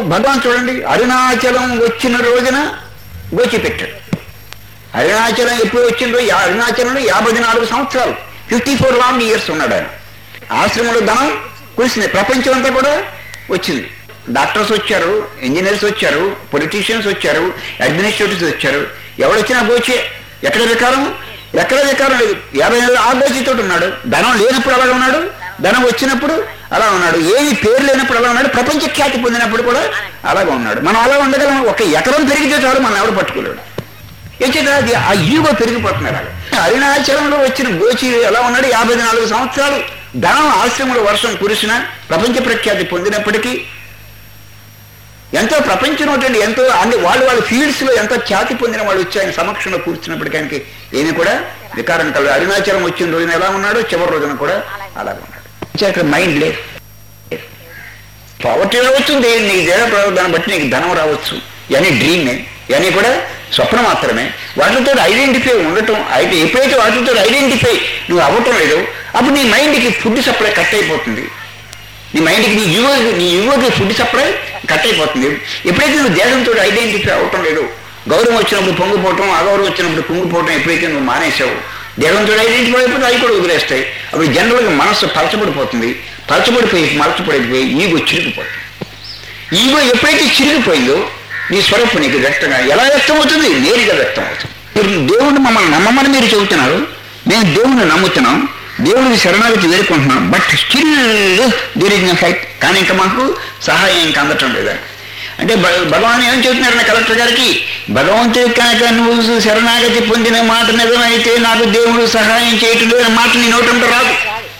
భగవాన్ చూడండి అరుణాచలం వచ్చిన రోజున గోచి పెట్టాడు అరుణాచలం ఎప్పుడు వచ్చిందో యా- అరుణాచలంలో యాభై నాలుగు సంవత్సరాలు ఫిఫ్టీ ఫోర్ లాంగ్ ఇయర్స్ ఉన్నాడు ఆయన ఆశ్రమంలో ధనం కురిసింది ప్రపంచం అంతా కూడా వచ్చింది డాక్టర్స్ వచ్చారు ఇంజనీర్స్ వచ్చారు పొలిటీషియన్స్ వచ్చారు అడ్మినిస్ట్రేటివ్స్ వచ్చారు ఎవరు వచ్చినా గోచే ఎక్కడ వికారం ఎక్కడ వికారం లేదు యాభై నెలలు ఆ గోచితో ఉన్నాడు ధనం లేనప్పుడు అలా ఉన్నాడు ధనం వచ్చినప్పుడు అలా ఉన్నాడు ఏమి పేరు లేనప్పుడు అలా ఉన్నాడు ప్రపంచ ఖ్యాతి పొందినప్పుడు కూడా అలాగే ఉన్నాడు మనం అలా ఉండగలం ఒక ఎకరం పెరిగితే చాలు మనం ఎవరు పట్టుకోలేడు ఏంటంటే అది ఆ ఈగో పెరిగిపోతున్నారు అలా. అరుణాచలంలో వచ్చిన గోచి ఎలా ఉన్నాడు యాభై నాలుగు సంవత్సరాలు ధనం ఆశ్రమంలో వర్షం కురిసిన ప్రపంచ ప్రఖ్యాతి పొందినప్పటికీ ఎంతో ప్రపంచం ఒకటి ఎంతో అన్ని వాళ్ళు వాళ్ళ ఫీల్డ్స్ లో ఎంతో ఖ్యాతి పొందిన వాళ్ళు వచ్చి ఆయన సమక్షంలో కూర్చున్నప్పటికీ ఆయనకి ఏమి కూడా వికారం కలదు అరుణాచలం వచ్చిన రోజున ఎలా ఉన్నాడో చివరి రోజున కూడా అలాగే ఉన్నాడు అక్కడ మైండ్ లేదు పవర్టీ రావచ్చు దే- నీ దేహ దాన్ని బట్టి నీకు ధనం రావచ్చు ఇవన్నీ డ్రీమే ఇవన్నీ కూడా స్వప్నం మాత్రమే వాటితో ఐడెంటిఫై ఉండటం అయితే ఎప్పుడైతే వాటితో ఐడెంటిఫై నువ్వు అవ్వటం లేదు అప్పుడు నీ మైండ్కి ఫుడ్ సప్లై కట్ అయిపోతుంది నీ మైండ్కి నీ యువ నీ యువకి ఫుడ్ సప్లై కట్ అయిపోతుంది ఎప్పుడైతే నువ్వు దేహంతో ఐడెంటిఫై అవ్వటం లేదు గౌరవం వచ్చినప్పుడు పొంగిపోవటం అగౌరవం వచ్చినప్పుడు కుంగిపోవటం ఎప్పుడైతే నువ్వు మానేసావు దేహంతో ఐడెంటిఫై అయిపోతే అవి కూడా వదిలేస్తాయి అప్పుడు జనరల్గా మనస్సు పలచబడిపోతుంది పలచబడిపోయి మలచబడిపోయి ఈగో చిరిగిపోతుంది ఈగో ఎప్పుడైతే చిరిగిపోయిందో నీ స్వరూపం నీకు వ్యక్తంగా ఎలా వ్యక్తం అవుతుంది నేరుగా వ్యక్తం అవుతుంది మీరు దేవుణ్ణి మమ్మల్ని నమ్మమని మీరు చెబుతున్నారు మేము దేవుణ్ణి నమ్ముతున్నాం దేవుడికి శరణాగతి వేడుకుంటున్నాం but still there is fight కానీ ఇంకా మాకు సహాయం ఇంకా అందటం లేదా అంటే భ- భగవాన్ ఏం చెబుతున్నారు కలెక్టర్ గారికి భగవంతుడి కనుక నువ్వు శరణాగతి పొందిన మాట నిజమైతే నాకు దేవుడు సహాయం చేయటం లేని మాట నీ నోటంతో రాదు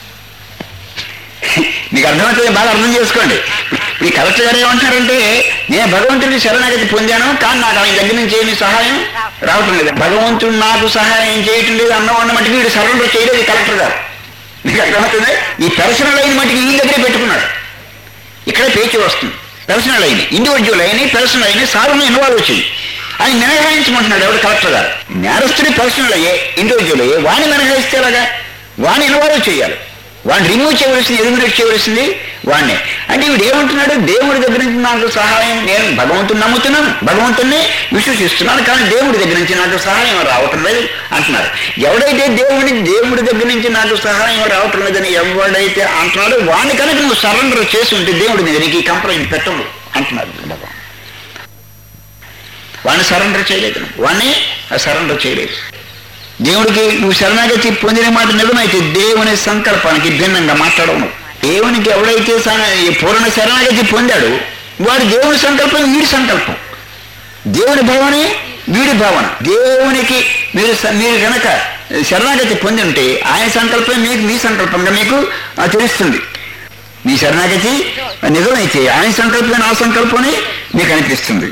మీకు అర్థమవుతుంది బాగా అర్థం చేసుకోండి ఈ కలెక్టర్ గారు ఏమంటున్నారంటే నేను భగవంతుడికి శరణాగతి పొందాను కానీ నాకు ఆయన దగ్గర నుంచి ఏమి సహాయం రావటం లేదు భగవంతుడు నాకు సహాయం చేయటం లేదు అన్నవాడిని మటుకు వీడు సరెండర్ చేయలేదు ఈ కలెక్టర్ గారు మీకు అర్థమవుతుంది ఈ పర్సనల్ అయిన మటుకు ఈ దగ్గరే పెట్టుకున్నాడు ఇక్కడే పేచి వస్తుంది పర్సనల్ అయిన ఇండివిజువల్ అయిన పర్సనల్ అయిన సాధారణ ఇన్వాల్వ్ వచ్చింది ఆయన మినహాయించమంటున్నాడు ఎవరు కలెక్టర్ గారు నేరస్తుడి పర్సనల్ అయ్యే ఇండివిజువల్ అయ్యే వాణ్ణి మినహాయిస్తే ఎలాగా వాణ్ణి ఇన్వాల్వ్ చేయాలి వాడిని రిమూవ్ చేయవలసింది ఎలిమినేట్ చేయవలసింది వాడిని అంటే వీడు ఏమంటున్నాడు దేవుడి దగ్గర నుంచి నాకు సహాయం నేను భగవంతుని నమ్ముతున్నాను భగవంతుణ్ణి విశ్వసిస్తున్నాను కానీ దేవుడి దగ్గర నుంచి నాకు సహాయం రావటం లేదు అంటున్నారు ఎవడైతే దేవుడి దేవుడి దగ్గర నుంచి నాకు సహాయం రావటం లేదని ఎవడైతే అంటున్నాడో వాడిని కనుక నువ్వు సరెండర్ చేసి ఉంటే దేవుడి మీద నీకు కంప్లైంట్ పెట్టము అంటున్నారు భగవాన్ వాడిని సరెండర్ చేయలేదు నువ్వు. వాడిని సరెండర్ చేయలేదు దేవుడికి నువ్వు శరణాగతి పొందిన మాట నిజమైతే దేవుని సంకల్పానికి భిన్నంగా మాట్లాడవు నువ్వు. దేవునికి ఎవడైతే స- ఈ పూర్ణ శరణాగతి పొందాడు వాడు దేవుని సంకల్పం వీడి సంకల్పం దేవుని భావనే వీడి భావన దేవునికి మీరు స- మీరు కనుక శరణాగతి పొంది ఉంటే ఆయన సంకల్పం మీకు మీ సంకల్పంగా మీకు ఆ, తెలుస్తుంది మీ శరణాగతి నిజమైతే ఆయన సంకల్పం నా సంకల్పమే మీకు అనిపిస్తుంది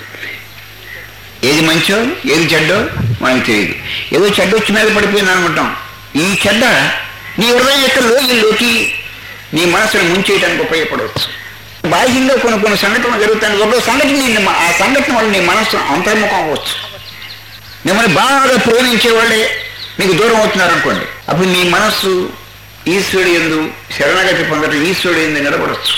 ఏది మంచో ఏది చెడ్డో మనకు తెలియదు ఏదో చెడ్డ వచ్చి మీద పడిపోయింది అనుకుంటాం ఈ చెడ్డ నీ హృదయం యొక్క లోయల్లోకి నీ మనసును ముంచేయడానికి ఉపయోగపడవచ్చు బాహ్యంగా కొన్ని కొన్ని సంఘటనలు జరుగుతాయి ఒక సంఘటన నీ ఆ సంఘటన వల్ల నీ మనసు అంతర్ముఖం అవ్వచ్చు మిమ్మల్ని బాగా ప్రేమించే వాళ్ళే మీకు దూరం అవుతున్నారు అనుకోండి అప్పుడు నీ మనస్సు ఈశ్వరుడు ఎందు శరణాగతి పొందడం ఈశ్వరుడు ఎందు నిలబడవచ్చు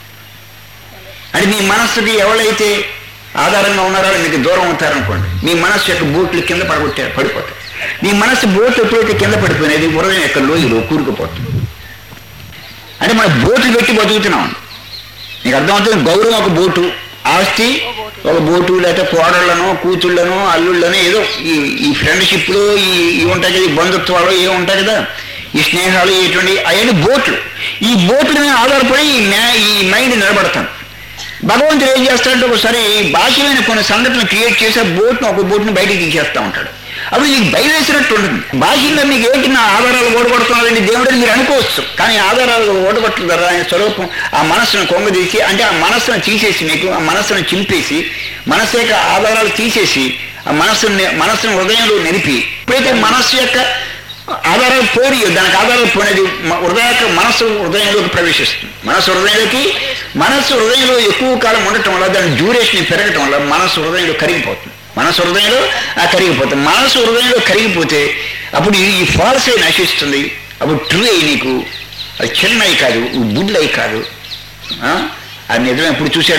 అంటే మీ మనస్సుకి ఎవరైతే ఆధారంగా ఉన్నారో వాళ్ళు మీకు దూరం అవుతారనుకోండి మీ మనస్సు యొక్క బోట్లు కింద పడగొట్టారు పడిపోతాయి మీ మనస్సు బోట్ ఎప్పుడైతే కింద పడిపోయినది హృదయం యొక్క లోయలో కూరుకుపోతుంది అంటే మన బోట్లు పెట్టి బతుకుతున్నాం నీకు అర్థమవుతుంది గౌరవం ఒక బోటు ఆస్తి ఒక బోటు లేకపోతే కోడళ్ళనో కూతుళ్ళనో అల్లుళ్ళనో ఏదో ఈ ఈ ఫ్రెండ్షిప్లు ఈ ఇవి ఉంటాయి కదా ఈ బంధుత్వాలు ఏ ఉంటాయి కదా ఈ స్నేహాలు ఇటువంటి అవన్నీ బోట్లు ఈ బోట్ల మీద ఆధారపడి ఈ మ్యా- ఈ మైండ్ నిలబడతాను భగవంతుడు ఏం చేస్తాడంటే ఒకసారి బాహ్యమైన కొన్ని సంఘటనలు క్రియేట్ చేసి ఆ బోట్ను ఒక బోట్ను బయటికి తీసేస్తూ ఉంటాడు అప్పుడు నీకు బయలుదేసినట్టు ఉంటుంది బాహ్యంగా మీకు ఏంటి నా ఆధారాలు ఓడగొడుతున్నాడండి దేవుడని మీరు అనుకోవచ్చు కానీ ఆధారాలు ఓడగొట్టడం ద్వారా ఆయన స్వరూపం ఆ మనస్సును కొంగదీసి అంటే ఆ మనస్సును తీసేసి మీకు ఆ మనస్సును చింపేసి మనస్సు యొక్క ఆధారాలు తీసేసి ఆ మనస్సుని మనస్సును హృదయంలో నిలిపి ఎప్పుడైతే మనస్సు యొక్క ఆధారాలు పోయి దానికి ఆధారాలు పోయినది మ- హృదయ యొక్క మనస్సు హృదయంలోకి ప్రవేశిస్తుంది మనస్సు హృదయంలోకి మనస్సు హృదయంలో ఎక్కువ కాలం ఉండటం వల్ల దాని డ్యూరేషన్ పెరగటం వల్ల మనస్సు హృదయంలో కరిగిపోతుంది మనస్సు హృదయంలో ఆ కరిగిపోతుంది మనస్సు హృదయంలో కరిగిపోతే అప్పుడు ఈ- ఈ ఫాల్స్ అయి నశిస్తుంది అప్పుడు ట్రూ అయి నీకు అది చిన్నవి కాదు బుడ్లు అయి కాదు ఆ? అది నిజం ఎప్పుడు చూశాడు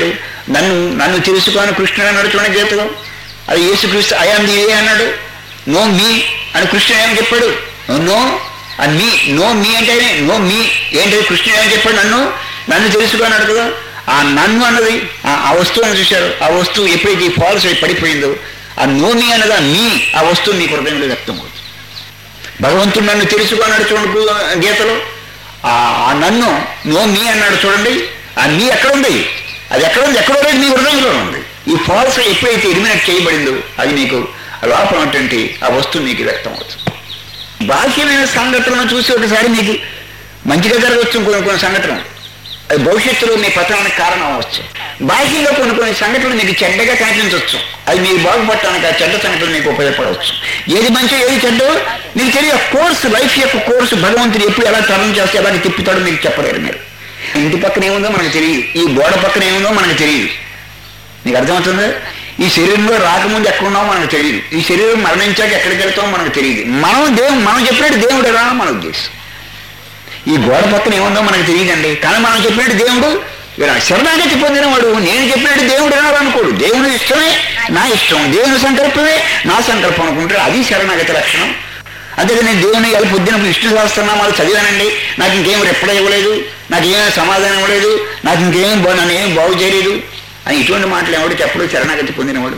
నన్ను నన్ను తెలుసుకొని కృష్ణుడు అన్నాడు చూడండి గీతలో అది యేసుక్రీస్తు ఐఆమ్ ది ఏ అన్నాడు నో మీ అని కృష్ణుడు ఏమని చెప్పాడు నో ఆ మీ నో మీ అంటే నో మీ ఏంటి కృష్ణుడు ఏమని చెప్పాడు నన్ను నన్ను తెలుసుకున్నాడు కదా ఆ నన్ను అన్నది ఆ- ఆ వస్తువుని చూశారు ఆ వస్తువు ఎప్పుడైతే ఈ ఫాల్స్ అయి పడిపోయిందో ఆ నో మీ అన్నది ఆ మీ ఆ వస్తువు నీ హృదయంలో వ్యక్తం అవుతుంది భగవంతుడు నన్ను తెలుసుకున్నాడు చూడండి గీతలో ఆ ఆ నన్ను నో మీ అన్నాడు చూడండి ఆ మీ ఎక్కడ ఉంది అది ఎక్కడ ఉంది ఎక్కడో లేదు మీ హృదయంలో ఉంది ఈ ఫాల్స్ ఎప్పుడైతే ఎలిమినేట్ చేయబడిందో అది మీకు లోపల ఉన్నటువంటి ఆ వస్తువు మీకు వ్యక్తం అవుతుంది బాహ్యమైన సంఘటనలను చూసి ఒకసారి మీకు మంచిగా జరగవచ్చు కొన్ని కొన్ని సంఘటనలు అది భవిష్యత్తులో మీ పతనానికి కారణం అవ్వచ్చు బాహ్యంగా కొన్ని కొన్ని సంఘటనలు మీకు చెడ్డగా కనిపించవచ్చు అది మీరు బాగుపడటానికి ఆ చెడ్డ సంఘటనలు మీకు ఉపయోగపడవచ్చు ఏది మంచి ఏది చెడ్డో మీకు తెలియదు కోర్సు లైఫ్ యొక్క కోర్సు భగవంతుడు ఎప్పుడు ఎలా టర్న్ చేస్తే ఎలా తిప్పుతాడో మీకు చెప్పలేరు మీరు ఇంటి పక్కన ఏముందో మనకు తెలియదు ఈ గోడ పక్కన ఏముందో మనకు తెలియదు నీకు అర్థమవుతుందా ఈ శరీరంలో రాకముందు ఎక్కడున్నామో మనకు తెలియదు ఈ శరీరం మరణించాక ఎక్కడికి వెళ్తామో మనకు తెలియదు మనం దేవుడు మనం చెప్పినట్టు దేవుడు ఎలా మన ఉద్దేశం ఈ గోడ పక్కన ఏముందో మనకు తెలియదండి కానీ మనం చెప్పినట్టు దేవుడు ఇలా శరణాగతి పొందిన వాడు నేను చెప్పినట్టు దేవుడు వినాలనుకోడు దేవుని ఇష్టమే నా ఇష్టం దేవుని సంకల్పమే నా సంకల్పం అనుకుంటాడు అది శరణాగతి లక్షణం అంతే నేను దేవుని అది పొద్దున విష్ణు సహస్రనామాలు చదివానండి నాకు ఇంకేం రెప్పడ ఇవ్వలేదు నాకు ఏమీ సమాధానం ఇవ్వలేదు నాకు ఇంకేం బా- నన్ను ఏం బాగు చేయలేదు అని ఇటువంటి మాటలు ఎవడు చెప్పడు శరణాగతి పొందినవాడు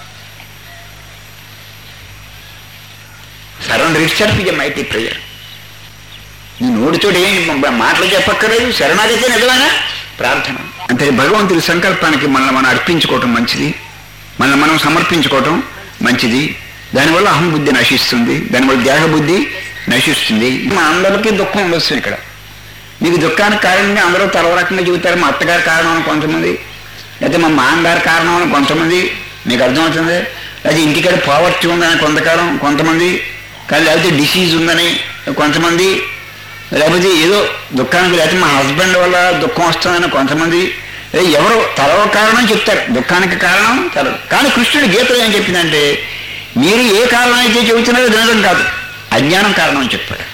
సరౌండ్ రిచర్ఫ్ ఇజ్ మైటీ ప్రేయర్ నీ నోటితోటి ఏం మ- మాటలు చెప్పక్కర్లేదు శరణాగతి నిజమైన ప్రార్థన అంటే భగవంతుడి సంకల్పానికి మనల్ని మనం అర్పించుకోవటం మంచిది మనల్ని మనం సమర్పించుకోవటం మంచిది దానివల్ల అహం బుద్ధి నశిస్తుంది దానివల్ల దేహ బుద్ధి నశిస్తుంది మా అందరికీ దుఃఖం ఉండొచ్చు ఇక్కడ మీకు దుఃఖానికి కారణంగా అందరూ తల రకంగా చెబుతారు మా అత్తగారు కారణం అని కొంతమంది లేకపోతే మా మామగారు కారణం అని కొంతమంది మీకు అర్థమవుతుంది లేదా ఇంటికాడ పావర్టీ ఉందని కొంతకాలం కొంతమంది కానీ లేకపోతే డిసీజ్ ఉందని కొంతమంది లేకపోతే ఏదో దుఃఖానికి లేకపోతే మా హస్బెండ్ వల్ల దుఃఖం వస్తుందని కొంతమంది ఏ ఎవరో తలవ కారణం చెప్తారు దుఃఖానికి కారణం తల కానీ కృష్ణుడి గీతలో ఏం చెప్పిందంటే మీరు ఏ కారణం అయితే చెబుతున్నారో వినడం కాదు అజ్ఞానం కారణం అని చెప్పాడు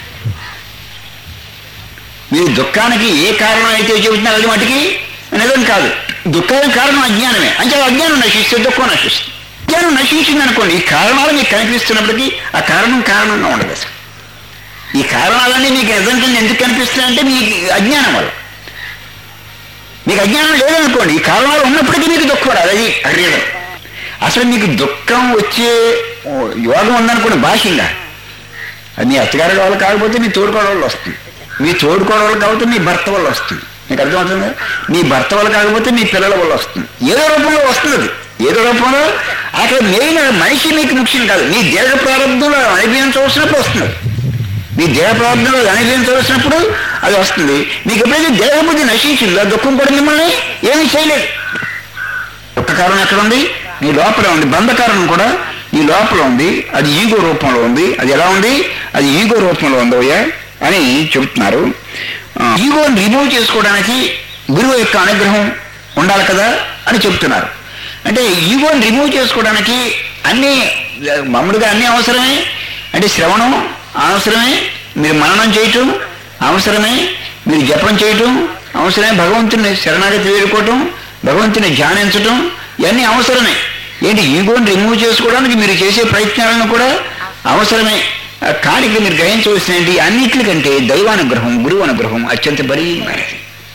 మీరు దుఃఖానికి ఏ కారణం అయితే చెబుతున్నారో అది మటుకి నిజం కాదు దుఃఖానికి కారణం అజ్ఞానమే అంటే అజ్ఞానం నశిస్తే దుఃఖం నశిస్తుంది అజ్ఞానం నశించింది అనుకోండి ఈ కారణాలు మీకు కనిపిస్తున్నప్పటికీ ఆ కారణం కారణంగా ఉండదు అసలు ఈ కారణాలన్నీ మీకు నిజం కింద ఎందుకు కనిపిస్తున్నాయంటే మీకు అజ్ఞానం వల్ల మీకు అజ్ఞానం లేదనుకోండి ఈ కారణాలు ఉన్నప్పటికీ మీకు దుఃఖం రాదు అది రీజన్ అసలు మీకు దుఃఖం వచ్చే ఓ, యోగం ఉందనుకోండి భాషంగా అది మీ అత్తగారి వాళ్ళు కాకపోతే మీ తోడుకోవడం వల్ల వస్తుంది మీ తోడుకోవడం వల్ల కాకపోతే మీ భర్త వల్ల వస్తుంది మీకు అర్థమవుతుంది మీ భర్త వల్ల కాకపోతే మీ పిల్లల వల్ల వస్తుంది ఏదో రూపంలో వస్తుంది అది ఏదో రూపంలో అక్కడ మెయిన్ మనిషి మీకు ముఖ్యం కాదు మీ దేహ ప్రారంభంలో అనుభవించవలసినప్పుడు వస్తుంది మీ దేహ ప్రారంభంలో అనుభవించవలసినప్పుడు అది వస్తుంది మీకు ఎప్పుడైతే దేహబుద్ధి నశించిందో దుఃఖం కూడా మిమ్మల్ని ఏమీ చేయలేదు ఒక్క కారణం ఎక్కడ ఉంది నీ లోపల ఉంది బంధకారణం కూడా నీ లోపల ఉంది అది ఈగో రూపంలో ఉంది అది ఎలా ఉంది అది ఈగో రూపంలో ఉందోయ్యా అని చెబుతున్నారు ఆ, ఈగోని రిమూవ్ చేసుకోవడానికి గురువు యొక్క అనుగ్రహం ఉండాలి కదా అని చెబుతున్నారు అంటే ఈగోని రిమూవ్ చేసుకోవడానికి అన్ని మామూలుగా అన్ని అవసరమే అంటే శ్రవణం అవసరమే మీరు మననం చేయటం అవసరమే మీరు జపం చేయటం అవసరమే భగవంతుని శరణాగతి వేడుకోవటం భగవంతుని ధ్యానించటం ఇవన్నీ అవసరమే ఏంటి ఈగోని రిమూవ్ చేసుకోవడానికి మీరు చేసే ప్రయత్నాలను కూడా అవసరమే ఆ కాడికి మీరు గ్రహించవలసిన ఏంటి అన్నిటికంటే దైవానుగ్రహం గురువు అనుగ్రహం అత్యంత బలీయమైనది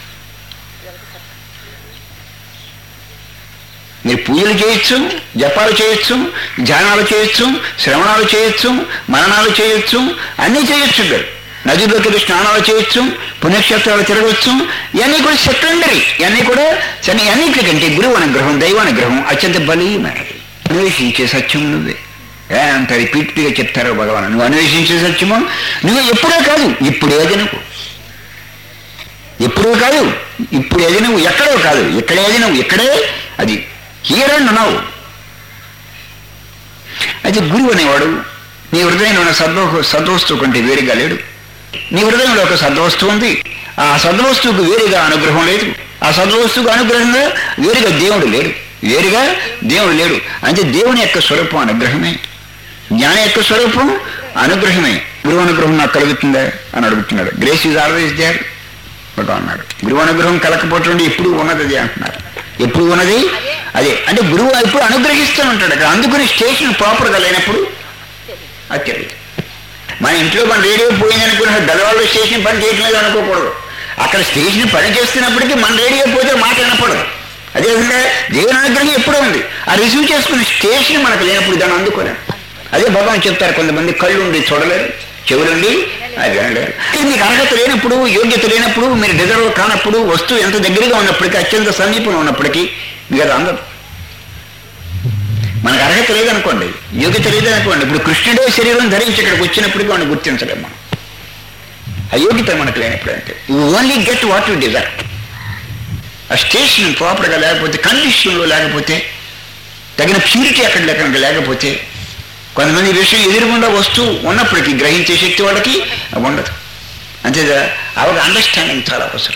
మీరు పూజలు చేయొచ్చు జపాలు చేయొచ్చు ధ్యానాలు చేయొచ్చు శ్రవణాలు చేయొచ్చు మననాలు చేయొచ్చు అన్నీ చేయొచ్చు మీరు నదిలోకి వెళ్ళి స్నానాలు చేయొచ్చు పుణ్యక్షేత్రాలు తిరగవచ్చు ఇవన్నీ కూడా సెకండరీ ఇవన్నీ కూడా సరే అన్నిటికంటే గురువు అనుగ్రహం దైవానుగ్రహం అత్యంత బలీయమైనది అన్వేషించే సత్యం నువ్వే ఏ అంత రిపీట్గా చెప్తారో భగవాన్ నువ్వు అన్వేషించే సత్యము నువ్వు ఎప్పుడే కాదు ఇప్పుడేది నువ్వు ఎప్పుడూ కాదు ఇప్పుడు ఏది నువ్వు ఎక్కడో కాదు ఇక్కడేది నువ్వు ఇక్కడే అది హీరన్ ఉన్నావు అయితే గురువు అనేవాడు నీ హృదయంలో ఉన్న సద్వ సద్వస్తువు కంటే వేరుగా లేడు నీ హృదయంలో ఒక సద్వస్తువు ఉంది ఆ సద్వస్తువుకు వేరుగా అనుగ్రహం లేదు ఆ సద్వస్తువుకు అనుగ్రహంగా వేరుగా దేవుడు లేడు వేరుగా దేవుడు లేడు అంటే దేవుని యొక్క స్వరూపం అనుగ్రహమే జ్ఞాన యొక్క స్వరూపం అనుగ్రహమే గురువు అనుగ్రహం నాకు కలుగుతుందా అని అడుగుతున్నాడు grace is always there Bhagavan అన్నాడు గురువు అనుగ్రహం కలకపోతుండే ఎప్పుడు ఉన్నది అంటున్నారు ఎప్పుడు ఉన్నది అదే అంటే గురువు ఎప్పుడు అనుగ్రహిస్తూ ఉంటాడు అక్కడ అందుకుని స్టేషన్ ప్రాపర్గా లేనప్పుడు అది తెలియదు మన ఇంట్లో మన రేడియో పోయింది అనుకున్న గదవాళ్ళు స్టేషన్ పని చేయటం లేదు అనుకోకూడదు అక్కడ స్టేషన్ పని చేస్తున్నప్పటికీ మన రేడియో పోతే మాట వినపడదు అదేవిధంగా దేవుని అనుగ్రహం ఎప్పుడూ ఉంది ఆ రిసీవ్ చేసుకునే స్టేషన్ మనకు లేనప్పుడు దాన్ని అందుకోలేం అదే భగవాన్ చెప్తారు కొంతమంది కళ్ళు ఉండి చూడలేరు చెవులుండి అది వినలేరు ఇది మీకు అర్హత లేనప్పుడు యోగ్యత లేనప్పుడు మీరు డిజర్వ్ కానప్పుడు వస్తువు ఎంత దగ్గరగా ఉన్నప్పటికీ అత్యంత సమీపంలో ఉన్నప్పటికీ మీకు అది అందదు మనకు అర్హత లేదనుకోండి యోగ్యత లేదనుకోండి ఇప్పుడు కృష్ణుడే శరీరం ధరించి ఇక్కడికి వచ్చినప్పటికీ వాడిని గుర్తించలేం మనం అయోగ్యత మనకు లేనప్పుడు అంటే you only get what you desire ఆ స్టేషన్ ప్రాపర్గా లేకపోతే కండిషన్లో లేకపోతే తగిన ప్యూరిటీ అక్కడ లేకుండా లేకపోతే కొంతమంది ఈ విషయం ఎదురుగుండా వస్తూ ఉన్నప్పటికీ గ్రహించే శక్తి వాళ్ళకి ఉండదు అంతేదా ఆవిడ అండర్స్టాండింగ్ చాలా అవసరం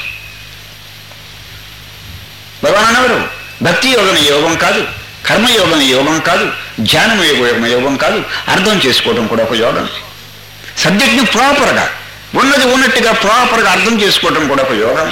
భగవాన్ అన్నవారు భక్తి యోగం యోగం కాదు కర్మయోగం యోగం కాదు ధ్యానం యోగం యోగం కాదు అర్థం చేసుకోవడం కూడా ఒక యోగం సబ్జెక్ట్ని ప్రాపర్గా ఉన్నది ఉన్నట్టుగా ప్రాపర్గా అర్థం చేసుకోవడం కూడా ఒక యోగం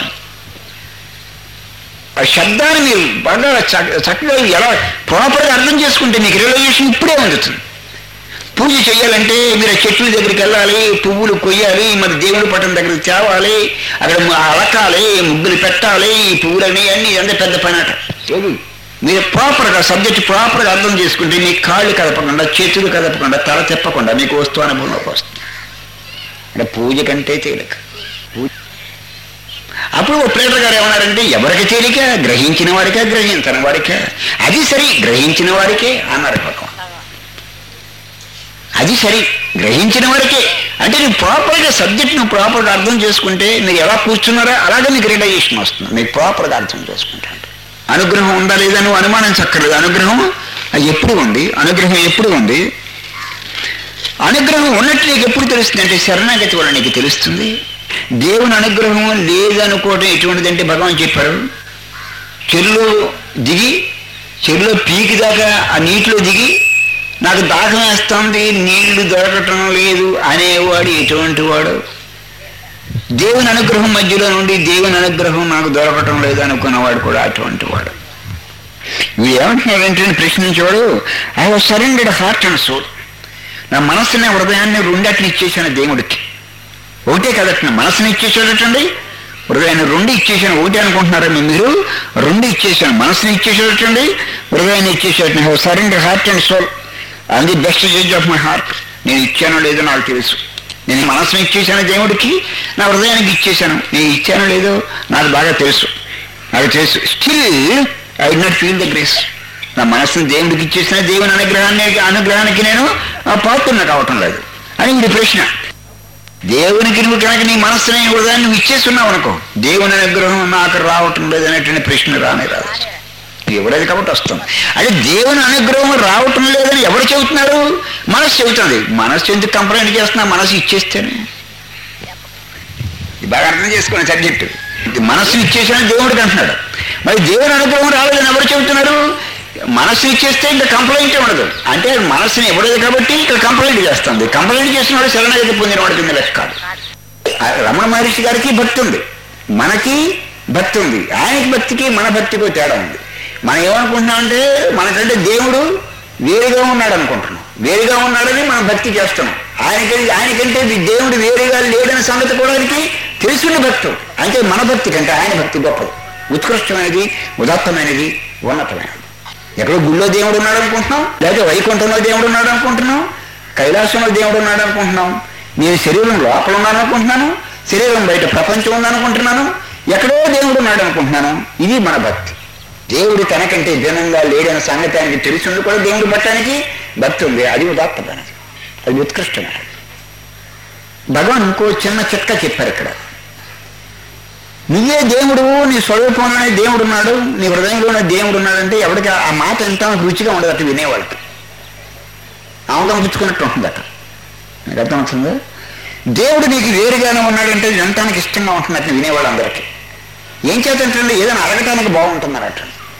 ఆ శబ్దాన్ని మీరు బాగా చక్క- చక్కగా ఎలా ప్రాపర్గా అర్థం చేసుకుంటే మీకు రియలైజేషన్ ఇప్పుడే అందుతుంది పూజ చేయాలంటే మీరు ఆ చెట్ల దగ్గరికి వెళ్ళాలి పువ్వులు కొయ్యాలి మరి దేవుడి పట్టం దగ్గరికి తేవాలి అక్కడ ము- అలకాలి ముగ్గులు పెట్టాలి ఈ పువ్వులని అన్ని ఎంత పెద్ద పని అట ఏది? మీరు ప్రాపర్గా సబ్జెక్ట్ ప్రాపర్గా అర్థం చేసుకుంటే మీ కాళ్ళు కదపకుండా చేతులు కదపకుండా తల తిప్పకుండా మీకు వస్తూ అనుభవంలోకి వస్తుంది అంటే పూజ కంటే తేలిక పూజ అప్పుడు ఓ ప్లేటర్ గారు ఏమన్నారంటే ఎవరికి తేలిక గ్రహించిన వాడికే గ్రహించని వాడికే అది సరి గ్రహించిన వాడికే అన్నారు పక్కన అది సరి గ్రహించిన వరకే అంటే నువ్వు ప్రాపర్గా సబ్జెక్ట్ నువ్వు ప్రాపర్గా అర్థం చేసుకుంటే మీరు ఎలా కూర్చున్నారో అలాగే మీకు రియలైజేషన్ వస్తుంది మీరు ప్రాపర్గా అర్థం చేసుకుంటారు అనుగ్రహం ఉందా లేదా నువ్వు అనుమానించక్కర్లేదు అనుగ్రహం అది ఎప్పుడు ఉంది అనుగ్రహం ఎప్పుడు ఉంది అనుగ్రహం ఉన్నట్టు నీకు ఎప్పుడు తెలుస్తుంది అంటే శరణాగతి వల్ల నీకు తెలుస్తుంది దేవుని అనుగ్రహం లేదనుకోవటం ఎటువంటిదంటే భగవాన్ చెప్పారు చెరులో దిగి చెరులో పీకి దాకా ఆ నీటిలో దిగి నాకు దాహం వేస్తుంది నీళ్లు దొరకటం లేదు అనేవాడు ఎటువంటి వాడు దేవుని అనుగ్రహం మధ్యలో నుండి దేవుని అనుగ్రహం నాకు దొరకటం లేదు అనుకున్నవాడు కూడా అటువంటి వాడు వీడు ఏమంటున్నాడంటే ప్రశ్నించేవాడు I was surrendered heart and soul నా మనస్సుని హృదయాన్ని రెండట్లు ఇచ్చేసాను దేవుడికి ఒకటే కదట నా మనసుని ఇచ్చేసాడటండి హృదయాన్ని రెండు ఇచ్చేసాను ఒకటే అనుకుంటున్నారా మీ మీరు రెండు ఇచ్చేసాను మనసుని ఇచ్చేసాడటండి హృదయాన్ని ఇచ్చేసాడు have surrender heart and soul అది best judge of my heart నేను ఇచ్చానో లేదో నాకు తెలుసు నేను మనసుని ఇచ్చేసాను దేవుడికి నా హృదయానికి ఇచ్చేసాను నేను ఇచ్చానో లేదో నాకు బాగా తెలుసు నాకు తెలుసు still I not feel the grace నా మనసుని దేవుడికి ఇచ్చేసిన దేవుని అనుగ్రహాన్ని అనుగ్రహానికి నేను ఆ పాత్రన కావటం లేదు అని ఇది ప్రశ్న దేవునికి నువ్వు కనుక నీ మనస్సుని హృదయాన్ని నువ్వు ఇచ్చేస్తున్నావు అనుకో దేవుని అనుగ్రహం నాకు రావటం లేదు అనేటువంటి ప్రశ్న రానే రాదు ఎవడేది కాబట్టి వస్తుంది అంటే దేవుని అనుగ్రహం రావటం లేదని ఎవరు చెబుతున్నారు మనసు చెబుతుంది మనసు ఎందుకు కంప్లైంట్ చేస్తున్నా మనసు ఇచ్చేస్తేనే ఇది బాగా అర్థం చేసుకునే సబ్జెక్టు ఇది మనస్సుని ఇచ్చేసాను దేవుడికి అంటున్నాడు మరి దేవుని అనుగ్రహం రాలేదని ఎవరు చెబుతున్నారు మనస్సు ఇచ్చేస్తే ఇంకా కంప్లైంట్ ఉండదు అంటే మనస్సుని ఇవ్వలేదు కాబట్టి ఇక్కడ కంప్లైంట్ చేస్తుంది కంప్లైంట్ చేసిన వాడు శరణాగతి పొందిన వాడి కింద లెక్క కాదు ఆ రమణ మహర్షి గారికి భక్తి ఉంది మనకి భక్తి ఉంది ఆయనకి భక్తికి మన భక్తికి తేడా ఉంది మనం ఏమనుకుంటున్నామంటే మనకంటే దేవుడు వేరుగా ఉన్నాడు అనుకుంటున్నాం వేరుగా ఉన్నాడని మనం భక్తి చేస్తున్నాం ఆయనకి ఆయనకంటే ఈ దేవుడు వేరుగా లేడని సంగతి కూడా ఆయనకి తెలుసుకునే భక్తి అంటే మన భక్తి కంటే ఆయన భక్తి గొప్పది ఉత్కృష్టమైనది ఉదాత్తమైనది ఉన్నతమైనది ఎక్కడో గుళ్ళో దేవుడు ఉన్నాడు అనుకుంటున్నాం లేదా వైకుంఠంలో దేవుడు ఉన్నాడు అనుకుంటున్నాం కైలాసంలో దేవుడు ఉన్నాడు అనుకుంటున్నాం నేను శరీరం లోపల ఉన్నాను అనుకుంటున్నాను శరీరం బయట ప్రపంచం ఉందనుకుంటున్నాను ఎక్కడో దేవుడు ఉన్నాడు అనుకుంటున్నాను ఇది మన భక్తి దేవుడు తనకంటే భిన్నంగా లేడని సంగతి ఆయనకి తెలిసింది కూడా దేవుడు పట్టడానికి భక్తి ఉంది అది ఉదాత్తమైనది అది ఉత్కృష్టమైనది భగవాన్ ఇంకో చిన్న చిట్కా చెప్పారు ఇక్కడ నువ్వే దేవుడు నీ స్వరూపంలోనే దేవుడు ఉన్నాడు నీ హృదయంలోనే దేవుడు ఉన్నాడంటే ఎవరికి ఆ మాట ఎంత రుచిగా ఉండదు అటు వినేవాళ్ళకి ఆముదం పుచ్చుకున్నట్టు ఉంటుంది అట నీకు అర్థమవుతుందా దేవుడు నీకు వేరుగానే ఉన్నాడంటే వినటానికి ఇష్టంగా ఉంటుంది అట్లా వినేవాళ్ళందరికీ ఏం చేతంటే ఏదైనా అడగటానికి బాగుంటుంది అన్నట్టు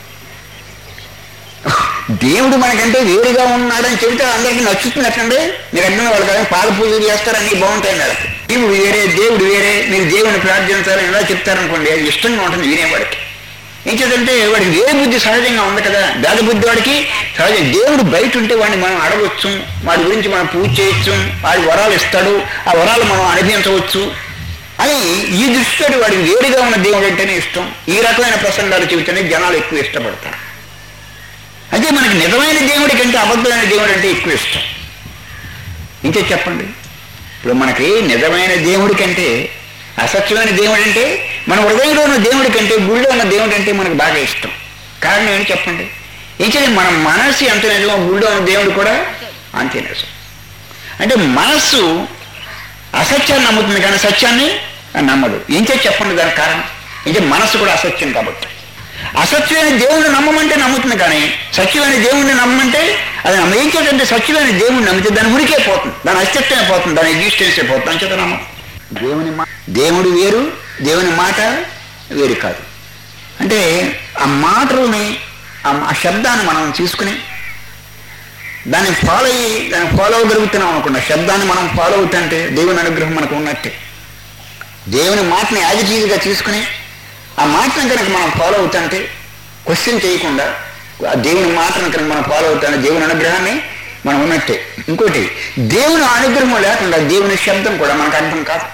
దేవుడు మనకంటే వేరుగా ఉన్నాడని చెబితే అందరికీ నచ్చుతున్నట్టండి మీరు అర్థం వాళ్ళు కదా పాల పూజలు చేస్తారు అన్ని బాగుంటాయి వాళ్ళకి దేవుడు వేరే దేవుడు వేరే మీరు దేవుని ప్రార్థించాలని ఎలా చెప్తారనుకోండి అది ఇష్టంగా ఉంటుంది వినేవాడికి ఏం చేద్దంటే వాడికి వేరే బుద్ధి సహజంగా ఉంది కదా భేద బుద్ధి వాడికి సహజం దేవుడు బయట ఉంటే వాడిని మనం అడగొచ్చు వాడి గురించి మనం పూజ చేయొచ్చు వాడి వరాలు ఇస్తాడు ఆ వరాలు మనం అనుభవించవచ్చు అని ఈ దృష్టితో వాడికి వేరుగా ఉన్న దేవుడు అంటేనే ఇష్టం ఈ రకమైన ప్రసంగాలు చెబితేనే జనాలు ఎక్కువ ఇష్టపడతారు అదే మనకి నిజమైన దేవుడి కంటే అబద్ధమైన దేవుడు అంటే ఎక్కువ ఇష్టం ఇంకే చెప్పండి ఇప్పుడు మనకి నిజమైన దేవుడి కంటే అసత్యమైన దేవుడు అంటే మన హృదయంలో ఉన్న దేవుడి కంటే గుడిలో ఉన్న దేవుడు అంటే మనకు బాగా ఇష్టం కారణం ఏంటి చెప్పండి ఏం చేయాలి మన మనస్సు ఎంత నిజమో గుడిలో ఉన్న దేవుడు కూడా అంతే నిజం అంటే మనస్సు అసత్యాన్ని నమ్ముతుంది కానీ సత్యాన్ని నమ్మదు ఏం చేసి చెప్పండి దానికి కారణం అంటే మనస్సు కూడా అసత్యం కాబట్టి అసత్యమైన దేవుడిని నమ్మమంటే నమ్ముతుంది కానీ సత్యమైన దేవుడిని నమ్మమంటే అది నమ్మ ఏం చేద్దంటే సత్యమైన దేవుడిని నమ్మితే దాని ఉనికే పోతుంది దాని అస్తిత్వమే పోతుంది దాని ఎగ్జిస్టెన్సే పోతుంది అని చేత నమ్మం దేవుని మా దేవుడు వేరు దేవుని మాట వేరు కాదు అంటే ఆ మాటలని ఆ ఆ శబ్దాన్ని మనం తీసుకుని దాన్ని ఫాలో అయ్యి దాన్ని ఫాలో అవ్వగలుగుతున్నాం అనుకున్న శబ్దాన్ని మనం ఫాలో అవుతుంటే దేవుని అనుగ్రహం మనకు ఉన్నట్టే దేవుని మాటని యాజిటీజ్గా తీసుకుని ఆ మాటను కనుక మనం ఫాలో అవుతుంటే క్వశ్చన్ చేయకుండా ఆ దేవుని మాటను కనుక మనం ఫాలో అవుతానే దేవుని అనుగ్రహాన్ని మనం ఉన్నట్టే ఇంకోటి దేవుని అనుగ్రహం లేకుండా దేవుని శబ్దం కూడా మనకు అర్థం కాదు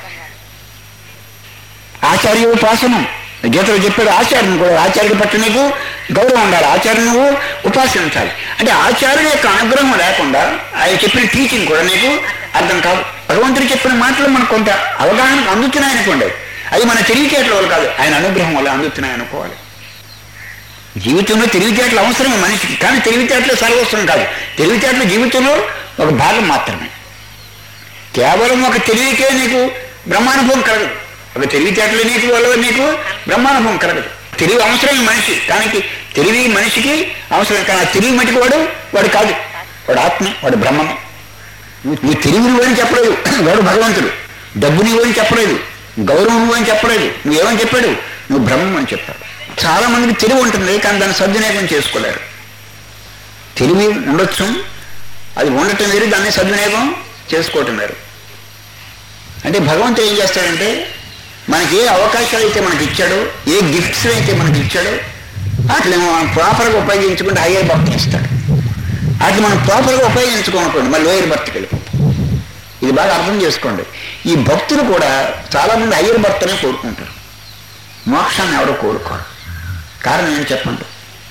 ఆచార్యోపాసనం గీతలో చెప్పాడు ఆచార్యం కూడా ఆచార్య పట్ల నీకు గౌరవం ఉండాలి ఆచార్యం నువ్వు ఉపాసించాలి అంటే ఆచార్యం యొక్క అనుగ్రహం లేకుండా ఆయన చెప్పిన టీచింగ్ కూడా నీకు అర్థం కాదు భగవంతుడు చెప్పిన మాటలు మనకు కొంత అవగాహన అందుతున్నాయి అనుకోండి అది మన తెలివితేటల వల్ల కాదు ఆయన అనుగ్రహం వల్ల అందుతున్నాయి అనుకోవాలి జీవితంలో తెలివితేటలు అవసరం మనిషికి కానీ తెలివితేటలు సర్వస్వం కాదు తెలివితేటలు జీవితంలో ఒక భాగం మాత్రమే కేవలం ఒక తెలివికే నీకు బ్రహ్మానుభవం కలగదు ఒక తెలివితేటలు నీకు వల్ల నీకు బ్రహ్మానుభవం కలగదు తెలివి అవసరమే మనిషి కానీ తెలివి మనిషికి అవసరం కానీ ఆ తెలివి మటుకు వాడు వాడు కాదు వాడు ఆత్మ వాడు బ్రహ్మమే నువ్వు నువ్వు తెలివి నువ్వని చెప్పలేదు వాడు భగవంతుడు డబ్బు నువ్వని చెప్పలేదు గౌరవం నువ్వని చెప్పలేదు నువ్వేమని చెప్పాడు నువ్వు బ్రహ్మం అని చెప్పాడు చాలా మందికి తెలివి ఉంటుంది కానీ దాన్ని సద్వినియోగం చేసుకోలేరు తెలివి ఉండొచ్చు అది ఉండటం వేరు దాన్ని సద్వినియోగం చేసుకోవటం వేరు అంటే భగవంతుడు ఏం చేస్తాడంటే మనకి ఏ అవకాశాలు అయితే మనకి ఇచ్చాడో ఏ గిఫ్ట్స్ అయితే మనకి ఇచ్చాడో వాటిని మనం ప్రాపర్గా ఉపయోగించుకుంటే హయ్యర్ భక్తిని ఇస్తాడు వాటిని మనం ప్రాపర్గా ఉపయోగించుకోనుకోండి మళ్ళీ లోయర్ భక్తికి వెళ్ళిపోతాం ఇది బాగా అర్థం చేసుకోండి ఈ భక్తులు కూడా చాలామంది హయ్యర్ భక్తినే కోరుకుంటారు మోక్షాన్ని ఎవరు కోరుకోరు కారణం ఏం చెప్పండి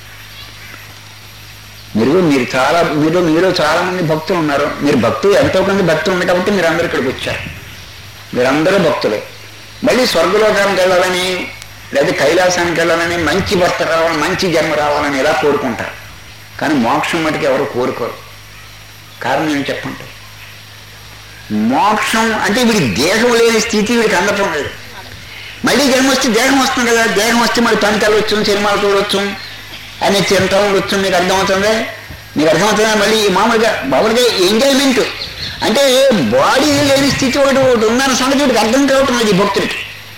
మీరు మీరు చాలా మీరు మీరు చాలా మంది భక్తులు ఉన్నారు మీరు భక్తులు ఎంతో కొంత భక్తులు ఉంది కాబట్టి మీరు అందరు ఇక్కడికి వచ్చారు మీరందరూ భక్తులే మళ్ళీ స్వర్గలోకానికి వెళ్ళాలని లేదా కైలాసానికి వెళ్ళాలని మంచి భర్త రావాలని మంచి జన్మ రావాలని ఇలా కోరుకుంటారు కానీ మోక్షం మటుకు ఎవరు కోరుకోరు కారణం ఏం చెప్పండి మోక్షం అంటే వీడి దేహం లేని స్థితి వీడికి అందటం లేదు మళ్ళీ జన్మ వస్తే దేహం వస్తుంది కదా దేహం వస్తే మరి పంటలు వచ్చు సినిమాలు చూడొచ్చు అని తింటా ఉండొచ్చు మీకు అర్థమవుతుంది మీకు అర్థమవుతుందా మళ్ళీ మామూలుగా మామూలుగా ఎంజాయ్మెంట్ అంటే బాడీ లేని స్థితి ఒకటి ఒకటి ఉందన్న సంగతి వీడికి అర్థం కావటం లేదు ఈ భక్తుడికి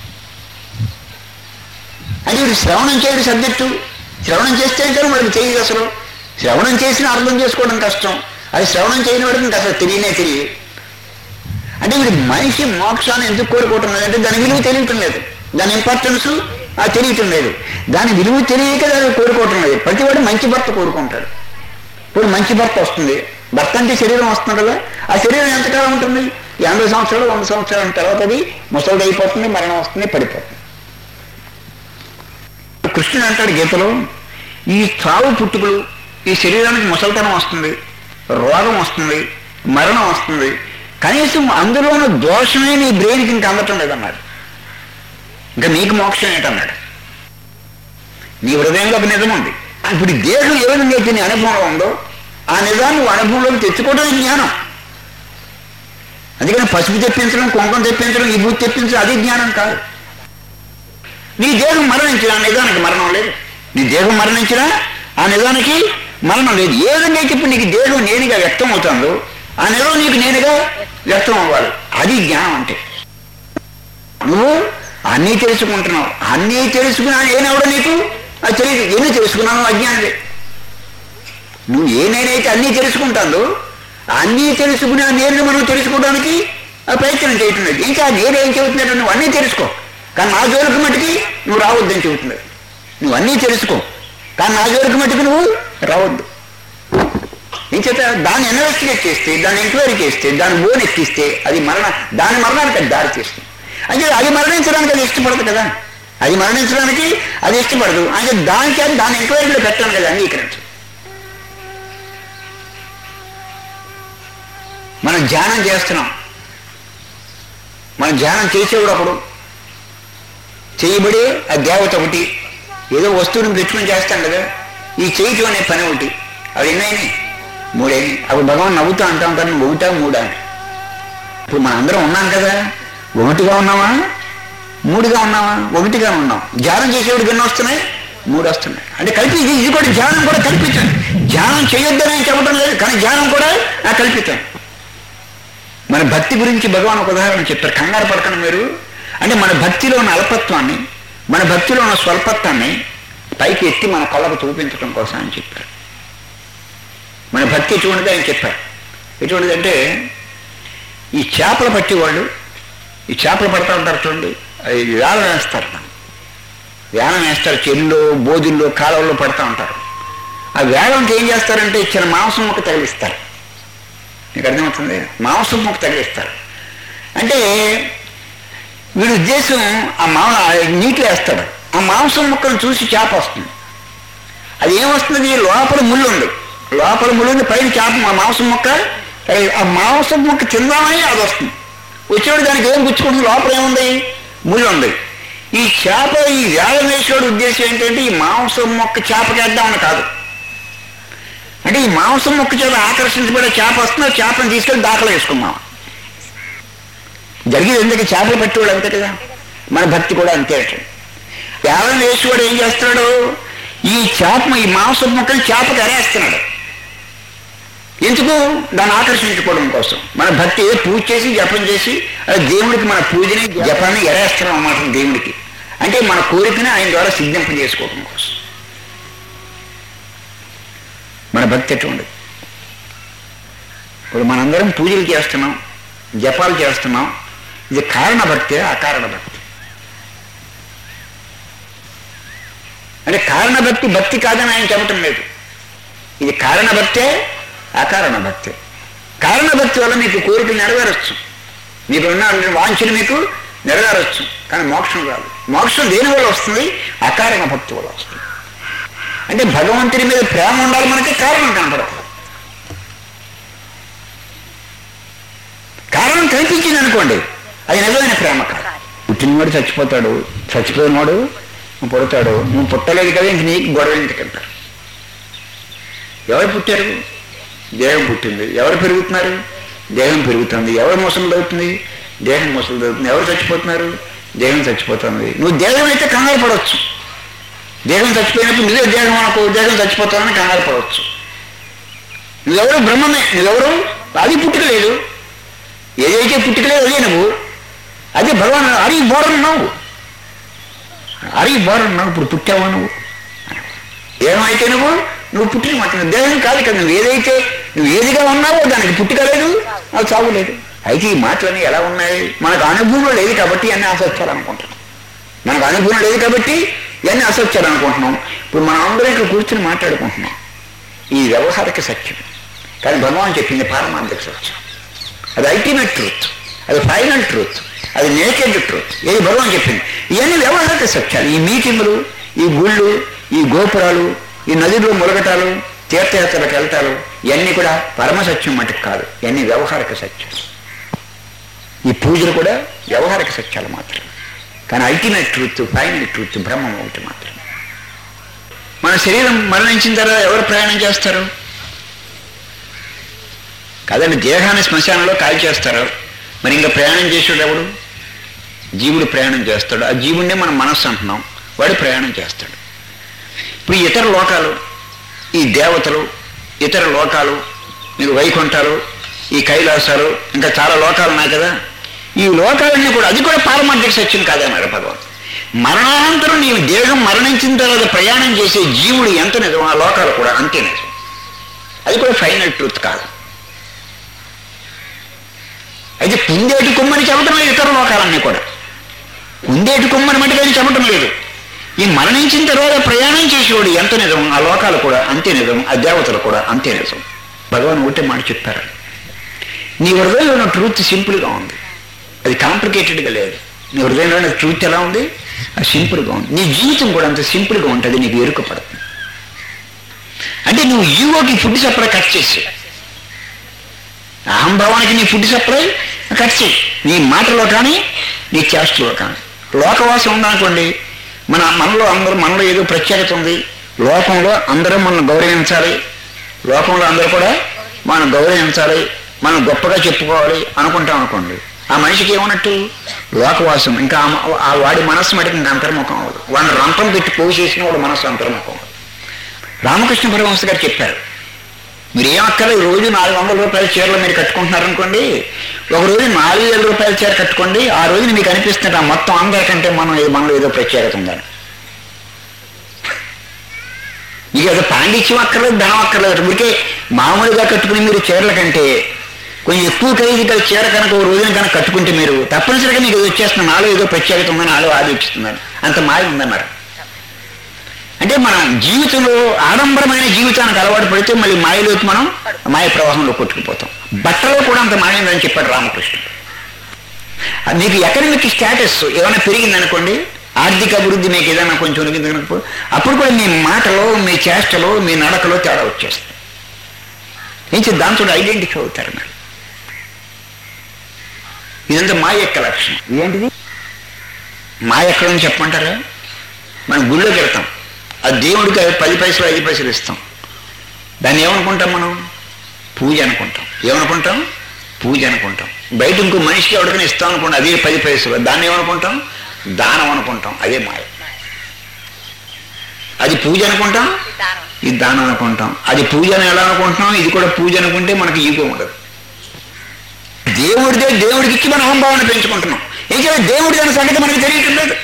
అంటే వీడు శ్రవణం చేయడు సబ్జెక్టు శ్రవణం చేస్తే కానీ వాడికి తెలియదు అసలు శ్రవణం చేసిన అర్థం చేసుకోవడం కష్టం అది శ్రవణం చేయని వాడికి ఇంకా అసలు తెలియనే తెలియదు అంటే వీడు మనిషి మోక్షాన్ని ఎందుకు కోరుకోవటం లేదంటే దాని విలువ తెలియటం లేదు దాని ఇంపార్టెన్స్ ఆ తెలియటం లేదు దాని విలువ తెలియక దాన్ని కోరుకోవటం లేదు ప్రతివాడు మంచి భర్త కోరుకుంటాడు ఇప్పుడు మంచి భర్త వస్తుంది భర్త అంటే శరీరం వస్తుంది కదా ఆ శరీరం ఎంతకాలం ఉంటుంది ఎనభై సంవత్సరాలు వంద సంవత్సరాల తర్వాత అది ముసలిది అయిపోతుంది మరణం వస్తుంది పడిపోతుంది కృష్ణుడు అంటాడు గీతలో ఈ చావు పుట్టుకలు ఈ శరీరానికి ముసలితనం వస్తుంది రోగం వస్తుంది మరణం వస్తుంది కనీసం అందులోని దోషమే నీ బ్రెయిన్కి ఇంకా అందటం లేదన్నాడు ఇంకా నీకు మోక్షం ఏంటన్నాడు నీ హృదయంలో ఒక నిజం ఉంది ఇప్పుడు ఈ దేహం ఏ విధంగా అయితే నీ అనుభవంలో ఉందో ఆ నిజాన్ని నువ్వు అనుభవంలోకి తెచ్చుకోవడం జ్ఞానం అందుకని పసుపు తెప్పించడం కుంకం తెప్పించడం ఈ బూత్ తెప్పించడం అది జ్ఞానం కాదు నీ దేహం మరణించిన ఆ నిజానికి మరణం లేదు నీ దేహం మరణించినా ఆ నిజానికి మరణం లేదు ఏ విధంగా అయితే ఇప్పుడు నీకు దేహం నేనుగా వ్యక్తం అవుతుందో ఆ నిజం నీకు నేనుగా వ్యక్తం అవ్వాలి అది జ్ఞానం అంటే నువ్వు అన్నీ తెలుసుకుంటున్నావు అన్నీ తెలుసుకున్నా ఏనెవడో నీకు అది తెలియదు ఎన్ని తెలుసుకున్నావు అజ్ఞానమే నువ్వు ఏ నేనైతే అన్నీ తెలుసుకుంటాను అన్నీ తెలుసుకునే నేను మనం తెలుసుకోవడానికి ఆ ప్రయత్నం చేయటం లేదు ఇంకా నేనేం చెబుతున్నాడు నువ్వు అన్నీ తెలుసుకో కానీ నా జోలికి మటుకి నువ్వు రావద్దని చెబుతున్నాడు నువ్వు అన్నీ తెలుసుకో కానీ నా జోలికి మట్టుకు నువ్వు రావద్దు ఏం చేత దాన్ని ఇన్వెస్టిగేట్ చేస్తే దాన్ని ఎంక్వైరీ చేస్తే దాన్ని బోన్ ఎక్కిస్తే అది మరణ దాని మరణానికి అది దారి చేస్తుంది అంటే అది మరణించడానికి అది ఇష్టపడదు కదా అది మరణించడానికి అది ఇష్టపడదు అంటే దానికి అది దాని ఎంక్వైరీలో పెట్టాను కదా అంగీకరించు మనం ధ్యానం చేస్తున్నాం మనం ధ్యానం చేసేవాడు ఒకడు చేయబడి ఆ దేవత ఒకటి ఏదో వస్తువుని పెట్టుకుని చేస్తాం కదా ఈ చేయటం అనే పని ఒకటి అవి ఎన్నైనాయి మూడైనాయి అప్పుడు భగవాన్ నవ్వుతా అంటా ఉంటాను ఒకటా మూడా అని. ఇప్పుడు మన అందరం ఉన్నాం కదా ఒకటిగా ఉన్నామా మూడుగా ఉన్నామా ఒకటిగా ఉన్నాం ధ్యానం చేసేవాడికి ఎన్ని వస్తున్నాయి మూడు వస్తున్నాయి అంటే కలిపి ఇది ఇది కూడా ధ్యానం కూడా కల్పించండి ధ్యానం చేయొద్దని చెప్పడం లేదు కానీ ధ్యానం కూడా ఆ కల్పితం మన భక్తి గురించి భగవాన్ ఒక ఉదాహరణ చెప్పారు కంగారు పడకండి మీరు అంటే మన భక్తిలో ఉన్న అల్పత్వాన్ని మన భక్తిలో ఉన్న స్వల్పత్వాన్ని పైకి ఎత్తి మన కళ్ళకు చూపించడం కోసం అని చెప్పారు మన భక్తి ఎటువంటిది ఆయన చెప్పారు ఎటువంటిదంటే ఈ చేపలు పట్టేవాళ్ళు ఈ చేపలు పడతా ఉంటారు చూడండి అవి వేలం వేస్తారు వేలం వేస్తారు చెరువులో బోధుల్లో కాలువల్లో పడతా ఉంటారు ఆ వేలంకి ఏం చేస్తారంటే చిన్న మాంసం ముక్క తగిలిస్తారు నీకు అర్థమవుతుంది మాంసం ముక్క తగిలిస్తారు అంటే వీడి ఉద్దేశం ఆ మా నీటిలో వేస్తాడు ఆ మాంసం ముక్కను చూసి చేప వస్తుంది అది ఏమొస్తుంది లోపల ముళ్ళు ఉంది లోపల ముళ్ళు ఉంది పైన చేప మా మాంసం ముక్క ఆ మాంసం ముక్క తిందామని అది వస్తుంది వచ్చేవాడు దానికి ఏం గుచ్చుకుంటుంది లోపల ఏముంది ముళ్ళు ఉంది ఈ చేప ఈ వేళమేశ్వరుడు ఉద్దేశం ఏంటంటే ఈ మాంసం మొక్క చేపకేద్దామని కాదు అంటే ఈ మాంసం మొక్క చేత ఆకర్షించబడే చేప వస్తుంది ఆ చేపను తీసుకెళ్ళి దాఖలు వేసుకున్నాం జరిగేది ఎందుకు చేపలు పట్టేవాడు అంతే కదా మన భక్తి కూడా అంతే వేలం వేసేవాడు ఏం చేస్తున్నాడు ఈ చేప ఈ మాంసం మొక్కని చేపకి అరేస్తున్నాడు ఎందుకు దాన్ని ఆకర్షించుకోవడం కోసం మన భక్తి ఏదో పూజ చేసి జపం చేసి అది దేవుడికి మన పూజని జపాన్ని ఎరేస్తున్నాం అన్నమాట దేవుడికి అంటే మన కోరికని ఆయన ద్వారా సిద్ధింప చేసుకోవడం కోసం మన భక్తి ఎటువంటి ఇప్పుడు మనందరం పూజలు చేస్తున్నాం జపాలు చేస్తున్నాం ఇది కారణ భక్తి అకారణ భక్తి అంటే కారణ భక్తి భక్తి కాదని ఆయన చెప్పటం లేదు ఇది కారణ భక్తే అకారణ భక్తి కారణ భక్తి వల్ల మీకు కోరికలు నెరవేరచ్చు మీకు ఉన్న వాంఛలు మీకు నెరవేరచ్చు కానీ మోక్షం రాదు మోక్షం దేని వల్ల వస్తుంది అకారణ భక్తి వల్ల వస్తుంది అంటే భగవంతుని మీద ప్రేమ ఉండాలి మనకి కారణం కనపడదు కారణం కనిపించింది అనుకోండి అది నిజమైన ప్రేమ కాదు పుట్టినవాడు చచ్చిపోతాడు చచ్చిపోయినవాడు పుడతాడు నువ్వు పుట్టలేదు కదా ఇంక నీకు గొడవ ఎందుకంటారు ఎవరు పుట్టారు దేహం పుట్టింది ఎవరు పెరుగుతున్నారు దేహం పెరుగుతుంది ఎవరు ముసలి అవుతుంది దేహం ముసలి అవుతుంది ఎవరు చచ్చిపోతున్నారు దేహం చచ్చిపోతుంది నువ్వు దేహం అయితే కంగారు పడవచ్చు దేహం చచ్చిపోయినప్పుడు నువ్వే దేహం అనుకో దేహం చచ్చిపోతానని కంగారు పడవచ్చు నువ్వెవరు బ్రహ్మమే నువ్వెవరు అది పుట్టుకలేదు ఏదైతే పుట్టుకలేదు అదే నువ్వు అదే భగవాన్ అరి బోరం నువ్వు అరి బోరం నువ్వు ఇప్పుడు పుట్టావా నువ్వు ఏమైతే నువ్వు నువ్వు పుట్టిన మాట దేహం కాదు కదా నువ్వు ఏదైతే నువ్వు ఏదిగా ఉన్నావో దానికి పుట్టుక లేదు అది చావు లేదు అయితే ఈ మాటలన్నీ ఎలా ఉన్నాయి మనకు అనుభవం లేదు కాబట్టి అన్నీ అసత్యాలు అనుకుంటున్నాం మనకు అనుభవం లేదు కాబట్టి ఇవన్నీ అసత్యాలు అనుకుంటున్నాం ఇప్పుడు మనం అందరం ఇక్కడ కూర్చుని మాట్లాడుకుంటున్నాం ఈ వ్యవహారిక సత్యం కానీ భగవాన్ చెప్పింది పారమార్థిక సత్యం అది అల్టిమేట్ ట్రూత్ అది ఫైనల్ ట్రూత్ అది నేకెడ్ ట్రూత్ ఏది భగవాన్ చెప్పింది ఇవన్నీ వ్యవహారిక సత్యాలు ఈ మీటింగులు ఈ గుళ్ళు ఈ గోపురాలు ఈ నదిలో ములగటాలు తీర్థయాత్రలకు వెళ్తాలు ఇవన్నీ కూడా పరమ సత్యం మటుకు కాదు ఇవన్నీ వ్యవహారిక సత్యాలు ఈ పూజలు కూడా వ్యవహారిక సత్యాలు మాత్రమే కానీ అల్టిమేట్ ట్రూత్ ఫైనల్ ట్రూత్ బ్రహ్మం ఒకటి మాత్రమే మన శరీరం మరణించిన తర్వాత ఎవరు ప్రయాణం చేస్తారు కదండి దేహాన్ని శ్మశానంలో కాల్ చేస్తారు మరి ఇంకా ప్రయాణం చేసేటప్పుడు జీవుడు ప్రయాణం చేస్తాడు ఆ జీవుడినే మనం మనస్సు అంటున్నాం వాడు ప్రయాణం చేస్తాడు ఇప్పుడు ఈ ఇతర లోకాలు ఈ దేవతలు ఇతర లోకాలు మీరు వైకుంఠాలు ఈ కైలాసాలు ఇంకా చాలా లోకాలు ఉన్నాయి కదా ఈ లోకాలన్నీ కూడా అది కూడా పారమార్థిక సత్యం కాదన్నారు భగవాన్ మరణానంతరం నీవు దేహం మరణించిన తర్వాత ప్రయాణం చేసే జీవుడు ఎంత నిజం ఆ లోకాలు కూడా అంతే నిజం అది కూడా ఫైనల్ ట్రూత్ కాదు అయితే కుందేటి కొమ్మని చెప్పడం లేదు ఇతర లోకాలన్నీ కూడా కుందేటి కొమ్మని మటుకు అది చెప్పడం లేదు ఈ మరణించిన తర్వాత ప్రయాణం చేసేవాడు ఎంత నిజం ఆ లోకాలు కూడా అంతే నిజం ఆ దేవతలు కూడా అంతే నిజం భగవాన్ ఒకటే మాట చెప్పారు నీ హృదయంలో ఉన్న ట్రూత్ సింపుల్గా ఉంది అది కాంప్లికేటెడ్గా లేదు నీ హృదయంలో ఉన్న ట్రూత్ ఎలా ఉంది అది సింపుల్గా ఉంది నీ జీవితం కూడా అంత సింపుల్గా ఉంటుంది నీకు ఎరుక పడుతుంది అంటే నువ్వు ఈగోకి ఫుడ్ సప్లై కట్ చేసి అహంభావానికి నీ ఫుడ్ సప్లై కట్ చేయి నీ మాటలో కానీ నీ చేష్టలో కానీ లోకవాసం ఉందనుకోండి మన మనలో అందరూ మనలో ఏదో ప్రత్యేకత ఉంది లోకంలో అందరూ మనం గౌరవించాలి లోకంలో అందరూ కూడా మనం గౌరవించాలి మనం గొప్పగా చెప్పుకోవాలి అనుకుంటాం అనుకోండి ఆ మనిషికి ఏమన్నట్టు లోకవాసం ఇంకా ఆ మ- ఆ వాడి మనస్సు మటుకు ఇంకా అంతర్ముఖం అవ్వదు వాడిని రంపం పెట్టి పోగు చేసిన వాడు మనస్సు అంతర్ముఖం అవ్వదు రామకృష్ణ పరమహంస గారు చెప్పారు మీరు ఏమక్కర్లేదు రోజు నాలుగు వందల రూపాయల చీరలు మీరు కట్టుకుంటున్నారనుకోండి ఒక రోజు నాలుగు వేల రూపాయల చీర కట్టుకోండి ఆ రోజున మీకు అనిపిస్తుంది ఆ మొత్తం అందరికంటే మనం ఏ- మనలో ఏదో ప్రత్యేకత ఉందని మీకు ఏదో పాండిత్యం అక్కర్లేదు ధనం అక్కర్లేదు ఊరికే మామూలుగా కట్టుకుని మీరు చీరల కంటే కొంచెం ఎక్కువ ఖరీదు గల చీర కనుక ఒక రోజున కనుక కట్టుకుంటే మీరు తప్పనిసరిగా మీకు ఏదో వచ్చేస్తున్న నాలో ఏదో ప్రత్యేకత ఉందని నాలో ఆలోచిస్తున్నారు అంత మాయ ఉందన్నారు అంటే మనం జీవితంలో ఆడంబరమైన జీవితానికి అలవాటు పడితే మళ్ళీ మాయలోకి మనం మాయ ప్రవాహంలో కొట్టుకుపోతాం బట్టలో కూడా అంత మాయ ఉందని చెప్పాడు రామకృష్ణుడు అది మీకు ఎకనమిక్ స్టేటస్ ఏమైనా పెరిగిందనుకోండి ఆర్థిక అభివృద్ధి మీకు ఏదైనా కొంచెం ఉనికిందనుకో అప్పుడు కూడా మీ మాటలో మీ చేష్టలో మీ నడకలో తేడా వచ్చేస్తుంది ఏం చేద్దాం దాంతో ఐడెంటిఫై అవుతారు మీరు ఇదంతా మా యొక్క లక్షణం ఏంటిది మా ఎక్కడని చెప్పమంటారా మనం గుళ్ళోకి వెళ్తాం ఆ దేవుడికి అది పది పైసలు ఐదు పైసలు ఇస్తాం దాన్ని ఏమనుకుంటాం మనం పూజ అనుకుంటాం ఏమనుకుంటాం పూజ అనుకుంటాం బయట ఇంకో మనిషికి ఎవరికైనా ఇస్తాం అనుకుంటాం అదే పది పైసలు దాన్ని ఏమనుకుంటాం దానం అనుకుంటాం అదే మాయ అది పూజ అనుకుంటాం దానం ఇది దానం అనుకుంటాం అది పూజ అని ఎలా అనుకుంటున్నాం ఇది కూడా పూజ అనుకుంటే మనకి ఈగో ఉండదు దేవుడిదే దేవుడికి ఇచ్చి మన అహంభావాన్ని పెంచుకుంటున్నాం ఏం చేయాలి దేవుడి దాని సంగతి మనకి తెలియటం లేదు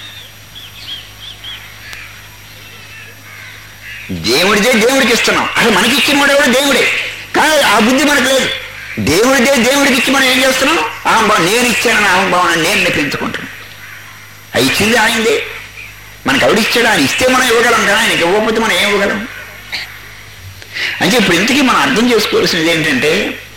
దేవుడిదే దేవుడికి ఇస్తున్నాం అసలు మనకి ఇచ్చిన వాడు ఎవడు దేవుడే కానీ ఆ బుద్ధి మనకు లేదు దేవుడిదే దేవుడికి ఇచ్చి మనం ఏం చేస్తున్నాం అహంభావం నేను ఇచ్చానని అహంభావాన్ని నేను పెంచుకుంటున్నాను అది ఇచ్చింది ఆయనదే మనకు ఎవడిచ్చాడు ఆయన ఇస్తే మనం ఇవ్వగలం కానీ ఆయనకి ఇవ్వకపోతే మనం ఏం ఇవ్వగలం అంటే ఇప్పుడు ఇంతకీ మనం అర్థం చేసుకోవాల్సింది ఏంటంటే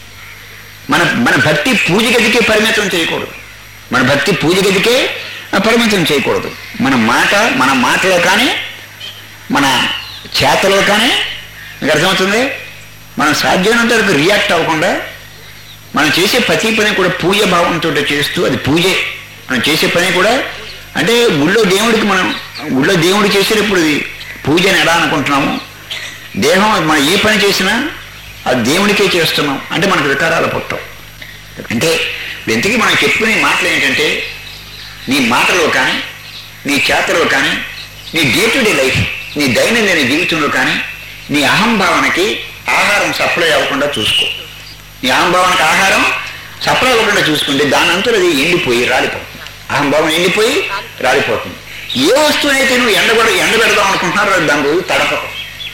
మన మన భక్తి పూజ గదికే పరిమితం చేయకూడదు మన భక్తి పూజ గదికే పరిమితం చేయకూడదు మన మాట మన మాటలో కానీ మన చేతలో కానీ మీకు అర్థమవుతుంది మనం సాధ్యమైనంత వరకు రియాక్ట్ అవ్వకుండా మనం చేసే ప్రతి పని కూడా పూజ భావంతో చేస్తూ అది పూజే మనం చేసే పని కూడా అంటే గుళ్ళో దేవుడికి మనం గుళ్ళో దేవుడు చేసేటప్పుడు ఇది పూజని ఎలా అనుకుంటున్నాము దేహం మనం ఏ పని చేసినా అది దేవుడికే చేస్తున్నాం అంటే మనకు వికారాలు పుట్టవు అంటే ఇంతకీ మనం చెప్పుకునే మాటలు ఏంటంటే నీ మాటలో కానీ నీ చేతలో కానీ నీ డే టు డే లైఫ్ నీ దైనందిన జీవితంలో కానీ నీ అహంభావనకి ఆహారం సప్లై అవ్వకుండా చూసుకో నీ అహంభావనకి ఆహారం సప్లై అవ్వకుండా చూసుకుంటే దాని అంతా అది ఎండిపోయి రాలిపోతుంది అహంభావం ఎండిపోయి రాలిపోతుంది ఏ వస్తువునైతే నువ్వు ఎండబడ ఎండబెడదాం అనుకుంటున్నారో అది దాని రోజు తడపకు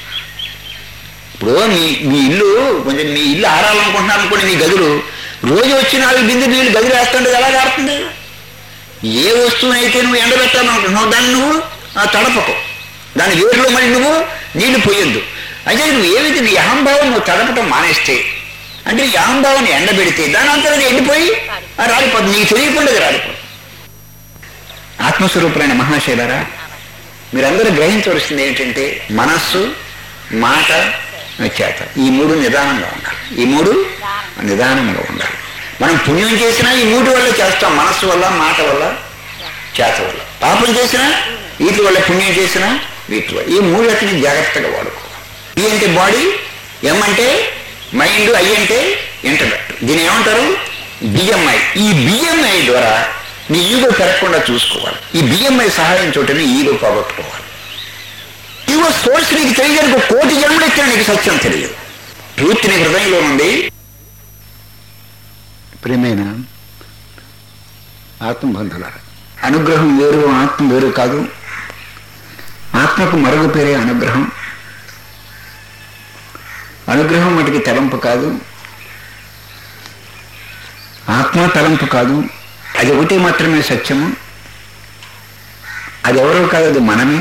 ఇప్పుడు మీ మీ ఇల్లు కొంచెం మీ ఇల్లు ఆరాలనుకుంటున్నారు అనుకోండి మీ గదులు రోజు వచ్చి నాలుగు బిందె నీళ్ళు గదిలో వేస్తుంటే ఎలా కారుతుంది ఏ వస్తువునైతే నువ్వు ఎండబెట్టాలనుకుంటున్నావు దాన్ని నువ్వు ఆ, తడపకు దాని వేరులో మరి నువ్వు నీళ్లు పోయొద్దు అయితే నువ్వు ఏమైతే నీ అహంభావం నువ్వు తడపటం మానేస్తే అంటే ఈ అహంభావాన్ని ఎండబెడితే దాని అంతా అది ఎండిపోయి ఆ రాలిపోతుంది నీకు తెలియకుండా అది రాలిపోతుంది ఆత్మస్వరూపులైన మహాశైలరా మీరందరూ గ్రహించవలసింది ఏంటంటే మనస్సు మాట చేత ఈ మూడు నిదానంగా ఉండాలి ఈ మూడు నిదానంగా ఉండాలి మనం పుణ్యం చేసినా ఈ మూడు వల్ల చేస్తాం మనస్సు వల్ల మాట వల్ల చేత వల్ల పాపం చేసినా వీటి వల్ల పుణ్యం చేసినా వీటి వల్ల ఈ మూడటిని జాగ్రత్తగా వాడుకో ఈ అంటే బాడీ ఎం అంటే మైండ్ ఐ అంటే ఇంటర్నెట్ దీని ఏమంటారు బిఎంఐ ఈ బిఎంఐ ద్వారా నీ ఈగో పెరగకుండా చూసుకోవాలి ఈ బిఎంఐ సహాయం చోటని ఈగో పోగొట్టుకోవాలి ఈగో సోర్స్ నీకు తెలియదు కోటి జన్మలు ఎత్తిన నీకు సత్యం తెలియదు ట్రూత్ నీ హృదయంలో ఉంది ప్రేమైన ఆత్మబంధుల అనుగ్రహం వేరు ఆత్మ వేరు కాదు ఆత్మకు మరొక పేరే అనుగ్రహం అనుగ్రహం మటుకి తలంపు కాదు ఆత్మ తలంపు కాదు అది ఒకటి మాత్రమే సత్యము అది ఎవరో కాదు అది మనమే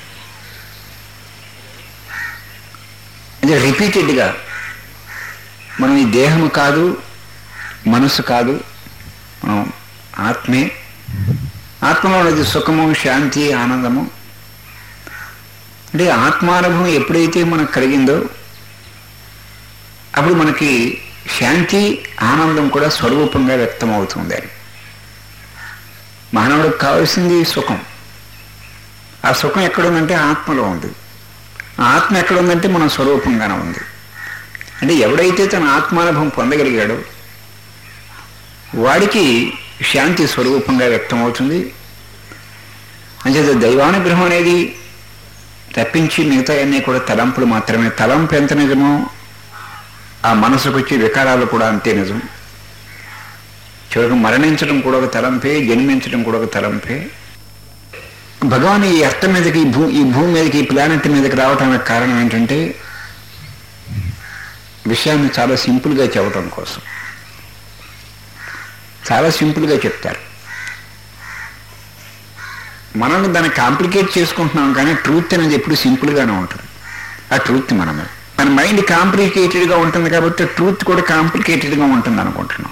అంటే రిపీటెడ్గా మనం ఈ దేహము కాదు మనసు కాదు మనం ఆత్మే ఆత్మలో ఉన్నది సుఖము శాంతి ఆనందము అంటే ఆత్మానుభవం ఎప్పుడైతే మనకు కలిగిందో అప్పుడు మనకి శాంతి ఆనందం కూడా స్వరూపంగా వ్యక్తం అవుతుంది అని మానవుడికి కావాల్సింది సుఖం ఆ సుఖం ఎక్కడుందంటే ఆత్మలో ఉంది ఆ ఆత్మ ఎక్కడుందంటే మన స్వరూపంగానే ఉంది అంటే ఎవడైతే తన ఆత్మానుభవం పొందగలిగాడో వాడికి శాంతి స్వరూపంగా వ్యక్తం అవుతుంది అంచేత దైవానుగ్రహం అనేది తప్పించి మిగతా అన్నీ కూడా తలంపులు మాత్రమే తలంపు ఎంత నిజమో ఆ మనసుకు వచ్చే వికారాలు కూడా అంతే నిజం చివరికి మరణించడం కూడా ఒక తలంపే జన్మించడం కూడా ఒక తలంపే భగవాన్ ఈ అర్థం మీదకి ఈ భూ ఈ భూమి మీదకి ఈ ప్లానెట్ మీదకి రావడానికి కారణం ఏంటంటే విషయాన్ని చాలా సింపుల్గా చెప్పడం కోసం చాలా సింపుల్గా చెప్తారు మనం దాన్ని కాంప్లికేట్ చేసుకుంటున్నాం కానీ ట్రూత్ అనేది ఎప్పుడు సింపుల్గానే ఉంటుంది ఆ ట్రూత్ మనమే మన మైండ్ కాంప్లికేటెడ్గా ఉంటుంది కాబట్టి ట్రూత్ కూడా కాంప్లికేటెడ్గా ఉంటుంది అనుకుంటున్నాం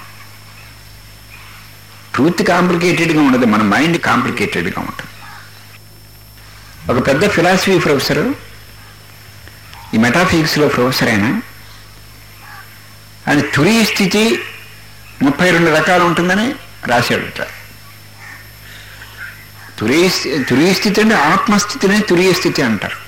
ట్రూత్ కాంప్లికేటెడ్గా ఉండదు మన మైండ్ కాంప్లికేటెడ్గా ఉంటుంది ఒక పెద్ద ఫిలాసఫీ ప్రొఫెసరు ఈ మెటాఫిజిక్స్లో ప్రొఫెసర్ అయినా ఆయన తురియ స్థితి ముప్పై రెండు రకాలు ఉంటుందని రాశాడుట తురియ తురియ స్థితి అంటే ఆత్మస్థితినే తురియ స్థితి అంటారు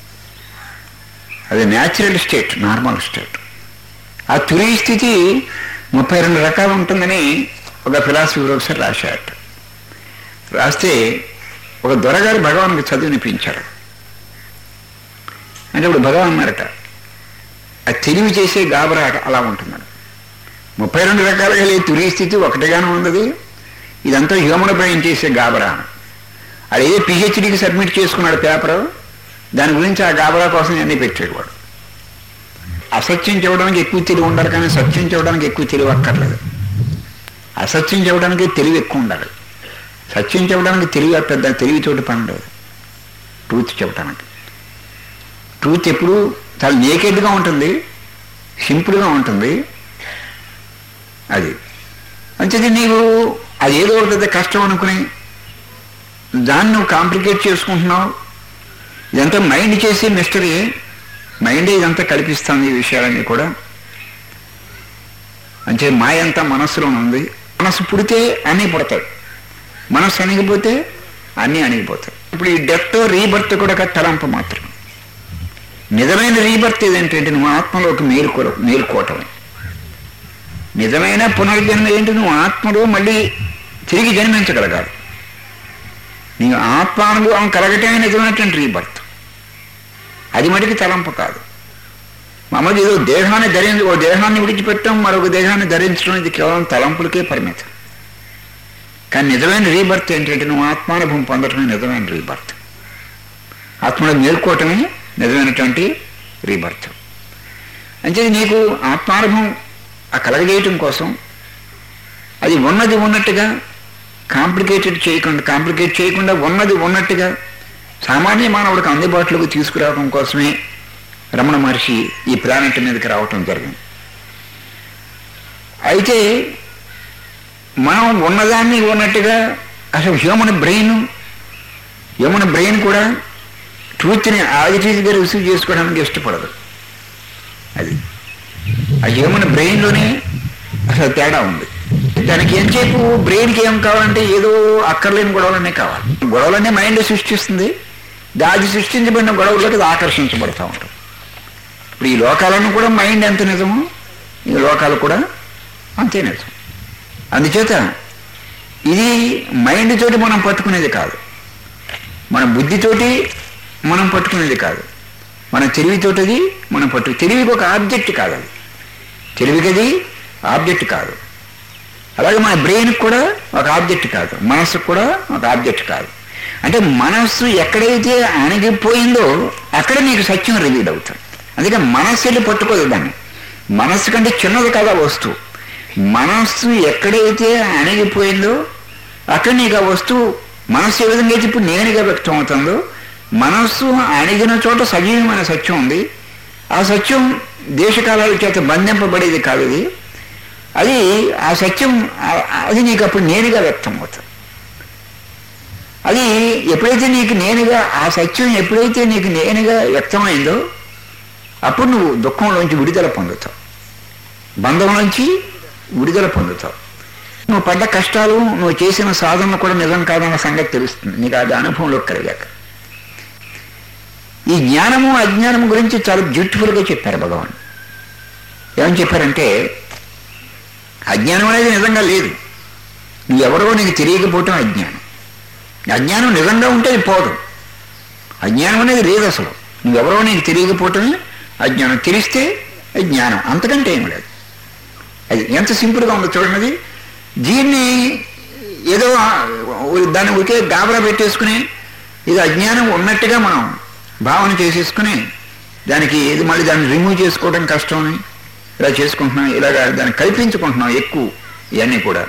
అది న్యాచురల్ స్టేట్ నార్మల్ స్టేట్ ఆ తురియ స్థితి ముప్పై రెండు రకాలు ఉంటుందని ఒక ఫిలాసఫీ ప్రొఫెసర్ రాశాడు రాస్తే ఒక దొరగారు భగవాన్కి చదివినిపించారు అంటే ఇప్పుడు భగవాన్ అన్నారట ఆ తెలివి చేసే గాబరా అలా ఉంటుందని ముప్పై రెండు రకాలుగా లేదు తురియ స్థితి ఒకటిగానే ఉన్నది ఇదంతా హ్యూమన్ బ్రెయిన్ చేసే గాబరా అది ఏ పిహెచ్డికి సబ్మిట్ చేసుకున్నాడు పేపరు దాని గురించి ఆ గాబరా కోసం అన్నీ పెట్టేవాడు అసత్యం చెప్పడానికి ఎక్కువ తెలివి ఉండాలి కానీ సత్యం చెప్పడానికి ఎక్కువ తెలివి అక్కర్లేదు అసత్యం చెప్పడానికి తెలివి ఎక్కువ ఉండాలి సత్యం చెప్పడానికి తెలివి పెద్ద తెలివితోటి పని లేదు ట్రూత్ చెప్పడానికి ట్రూత్ ఎప్పుడు చాలా నేకెడ్గా ఉంటుంది సింపుల్గా ఉంటుంది అది అంచేది నీవు అది ఏదో ఒక పెద్ద కష్టం అనుకుని దాన్ని నువ్వు కాంప్లికేట్ చేసుకుంటున్నావు ఇదంతా మైండ్ చేసి మిస్టరీ మైండే ఇదంతా కల్పిస్తుంది ఈ విషయాలన్నీ కూడా అంటే మాయ అంతా మనస్సులో ఉంది మనసు పుడితే అన్నీ పుడతాయి మనస్సు అణిగిపోతే అన్నీ అణిగిపోతాయి ఇప్పుడు ఈ డెత్ రీబర్త్ కూడా ఒక తలంపు మాత్రం నిజమైన రీబర్త్ ఏదంటే నువ్వు ఆత్మలోకి మేలుకో మేలుకోవటమే నిజమైన పునర్జన్మ ఏంటి నువ్వు ఆత్మలో మళ్ళీ తిరిగి జన్మించగలగాలి నీ ఆత్మానుభవం కలగటమే నిజమైనటువంటి రీబర్త్ అది మటుకి తలంపు కాదు మామూలు ఏదో దేహాన్ని ధరించి ఓ దేహాన్ని విడిచిపెట్టడం మరొక దేహాన్ని ధరించడం ఇది కేవలం తలంపులకే పరిమితం కానీ నిజమైన రీబర్త్ ఏంటంటే నువ్వు ఆత్మానుభవం పొందటమే నిజమైన రీబర్త్ ఆత్మలో మేల్కోవటమే నిజమైనటువంటి రీబర్త్ అంటే నీకు ఆత్మానుభవం ఆ కలగజేయటం కోసం అది ఉన్నది ఉన్నట్టుగా కాంప్లికేటెడ్ చేయకుండా కాంప్లికేట్ చేయకుండా ఉన్నది ఉన్నట్టుగా సామాన్య మానవుడికి అందుబాటులోకి తీసుకురావడం కోసమే రమణ మహర్షి ఈ ప్లానెట్ మీదకి రావటం జరిగింది అయితే మనం ఉన్నదాన్ని ఉన్నట్టుగా అసలు హ్యూమన్ బ్రెయిన్ హ్యూమన్ బ్రెయిన్ కూడా ట్రూత్ని ఆదిటీజ్గా రిసీవ్ చేసుకోవడానికి ఇష్టపడదు అది ఆ హ్యూమన్ బ్రెయిన్లోనే అసలు తేడా ఉంది దానికి ఎంతసేపు బ్రెయిన్కి ఏం కావాలంటే ఏదో అక్కర్లేని గొడవలన్నీ కావాలి గొడవలన్నీ మైండ్ సృష్టిస్తుంది దాది సృష్టించబడిన గొడవలకి అది ఆకర్షించబడతా ఉంటాం ఇప్పుడు ఈ లోకాలను కూడా మైండ్ ఎంత నిజమో ఈ లోకాలు కూడా అంతే నిజం అందుచేత ఇది మైండ్ తోటి మనం పట్టుకునేది కాదు మన బుద్ధితోటి మనం పట్టుకునేది కాదు మన తెలివితోటిది మనం పట్టు తెలివికి ఒక ఆబ్జెక్ట్ కాదు అది తెలివికి అది ఆబ్జెక్ట్ కాదు అలాగే మన బ్రెయిన్కి కూడా ఒక ఆబ్జెక్ట్ కాదు మనస్సుకు కూడా ఒక ఆబ్జెక్ట్ కాదు అంటే మనస్సు ఎక్కడైతే అణిగిపోయిందో అక్కడ నీకు సత్యం రివీల్ అవుతుంది అందుకే మనస్సు వెళ్ళి పట్టుకోదు దాన్ని మనస్సు కంటే చిన్నది కదా వస్తువు మనస్సు ఎక్కడైతే అణిగిపోయిందో అక్కడ నీకు ఆ వస్తువు మనస్సు ఏ విధంగా అయితే ఇప్పుడు నేనుగా వ్యక్తం అవుతుందో మనస్సు అణిగిన చోట సజీవమైన సత్యం ఉంది ఆ సత్యం దేశకాలాల చేత బంధింపబడేది కాదు ఇది అది ఆ సత్యం ఆ- అది నీకు అప్పుడు నేనుగా వ్యక్తం అవుతుంది అది ఎప్పుడైతే నీకు నేనుగా ఆ సత్యం ఎప్పుడైతే నీకు నేనుగా వ్యక్తమైందో అప్పుడు నువ్వు దుఃఖంలోంచి విడుదల పొందుతావు బంధం నుంచి విడుదల పొందుతావు నువ్వు పడ్డ కష్టాలు నువ్వు చేసిన సాధన కూడా నిజం కాదన్న సంగతి తెలుస్తుంది నీకు అది అనుభవంలో కలిగాక ఈ జ్ఞానము అజ్ఞానము గురించి చాలా బ్యూటిఫుల్గా చెప్పారు భగవాన్ ఏమని చెప్పారంటే అజ్ఞానం అనేది నిజంగా లేదు నువ్వెవరో నీకు తెలియకపోవటం అజ్ఞానం అజ్ఞానం నిజంగా ఉంటే అది పోదు అజ్ఞానం అనేది లేదు అసలు నువ్వెవరో నీకు తెలియకపోవటమే అజ్ఞానం తెలిస్తే అది జ్ఞానం అంతకంటే ఏం లేదు అది ఎంత సింపుల్గా ఉందో చూడండి అది దీన్ని ఏదో ఆ- దాన్ని ఒకే గాబరా పెట్టేసుకుని ఇది అజ్ఞానం ఉన్నట్టుగా మనం భావన చేసేసుకుని దానికి ఇది మళ్ళీ దాన్ని రిమూవ్ చేసుకోవడం కష్టం అని ఇలా చేసుకుంటున్నాం ఇలాగ దాన్ని కల్పించుకుంటున్నాం ఎక్కువ ఇవన్నీ కూడా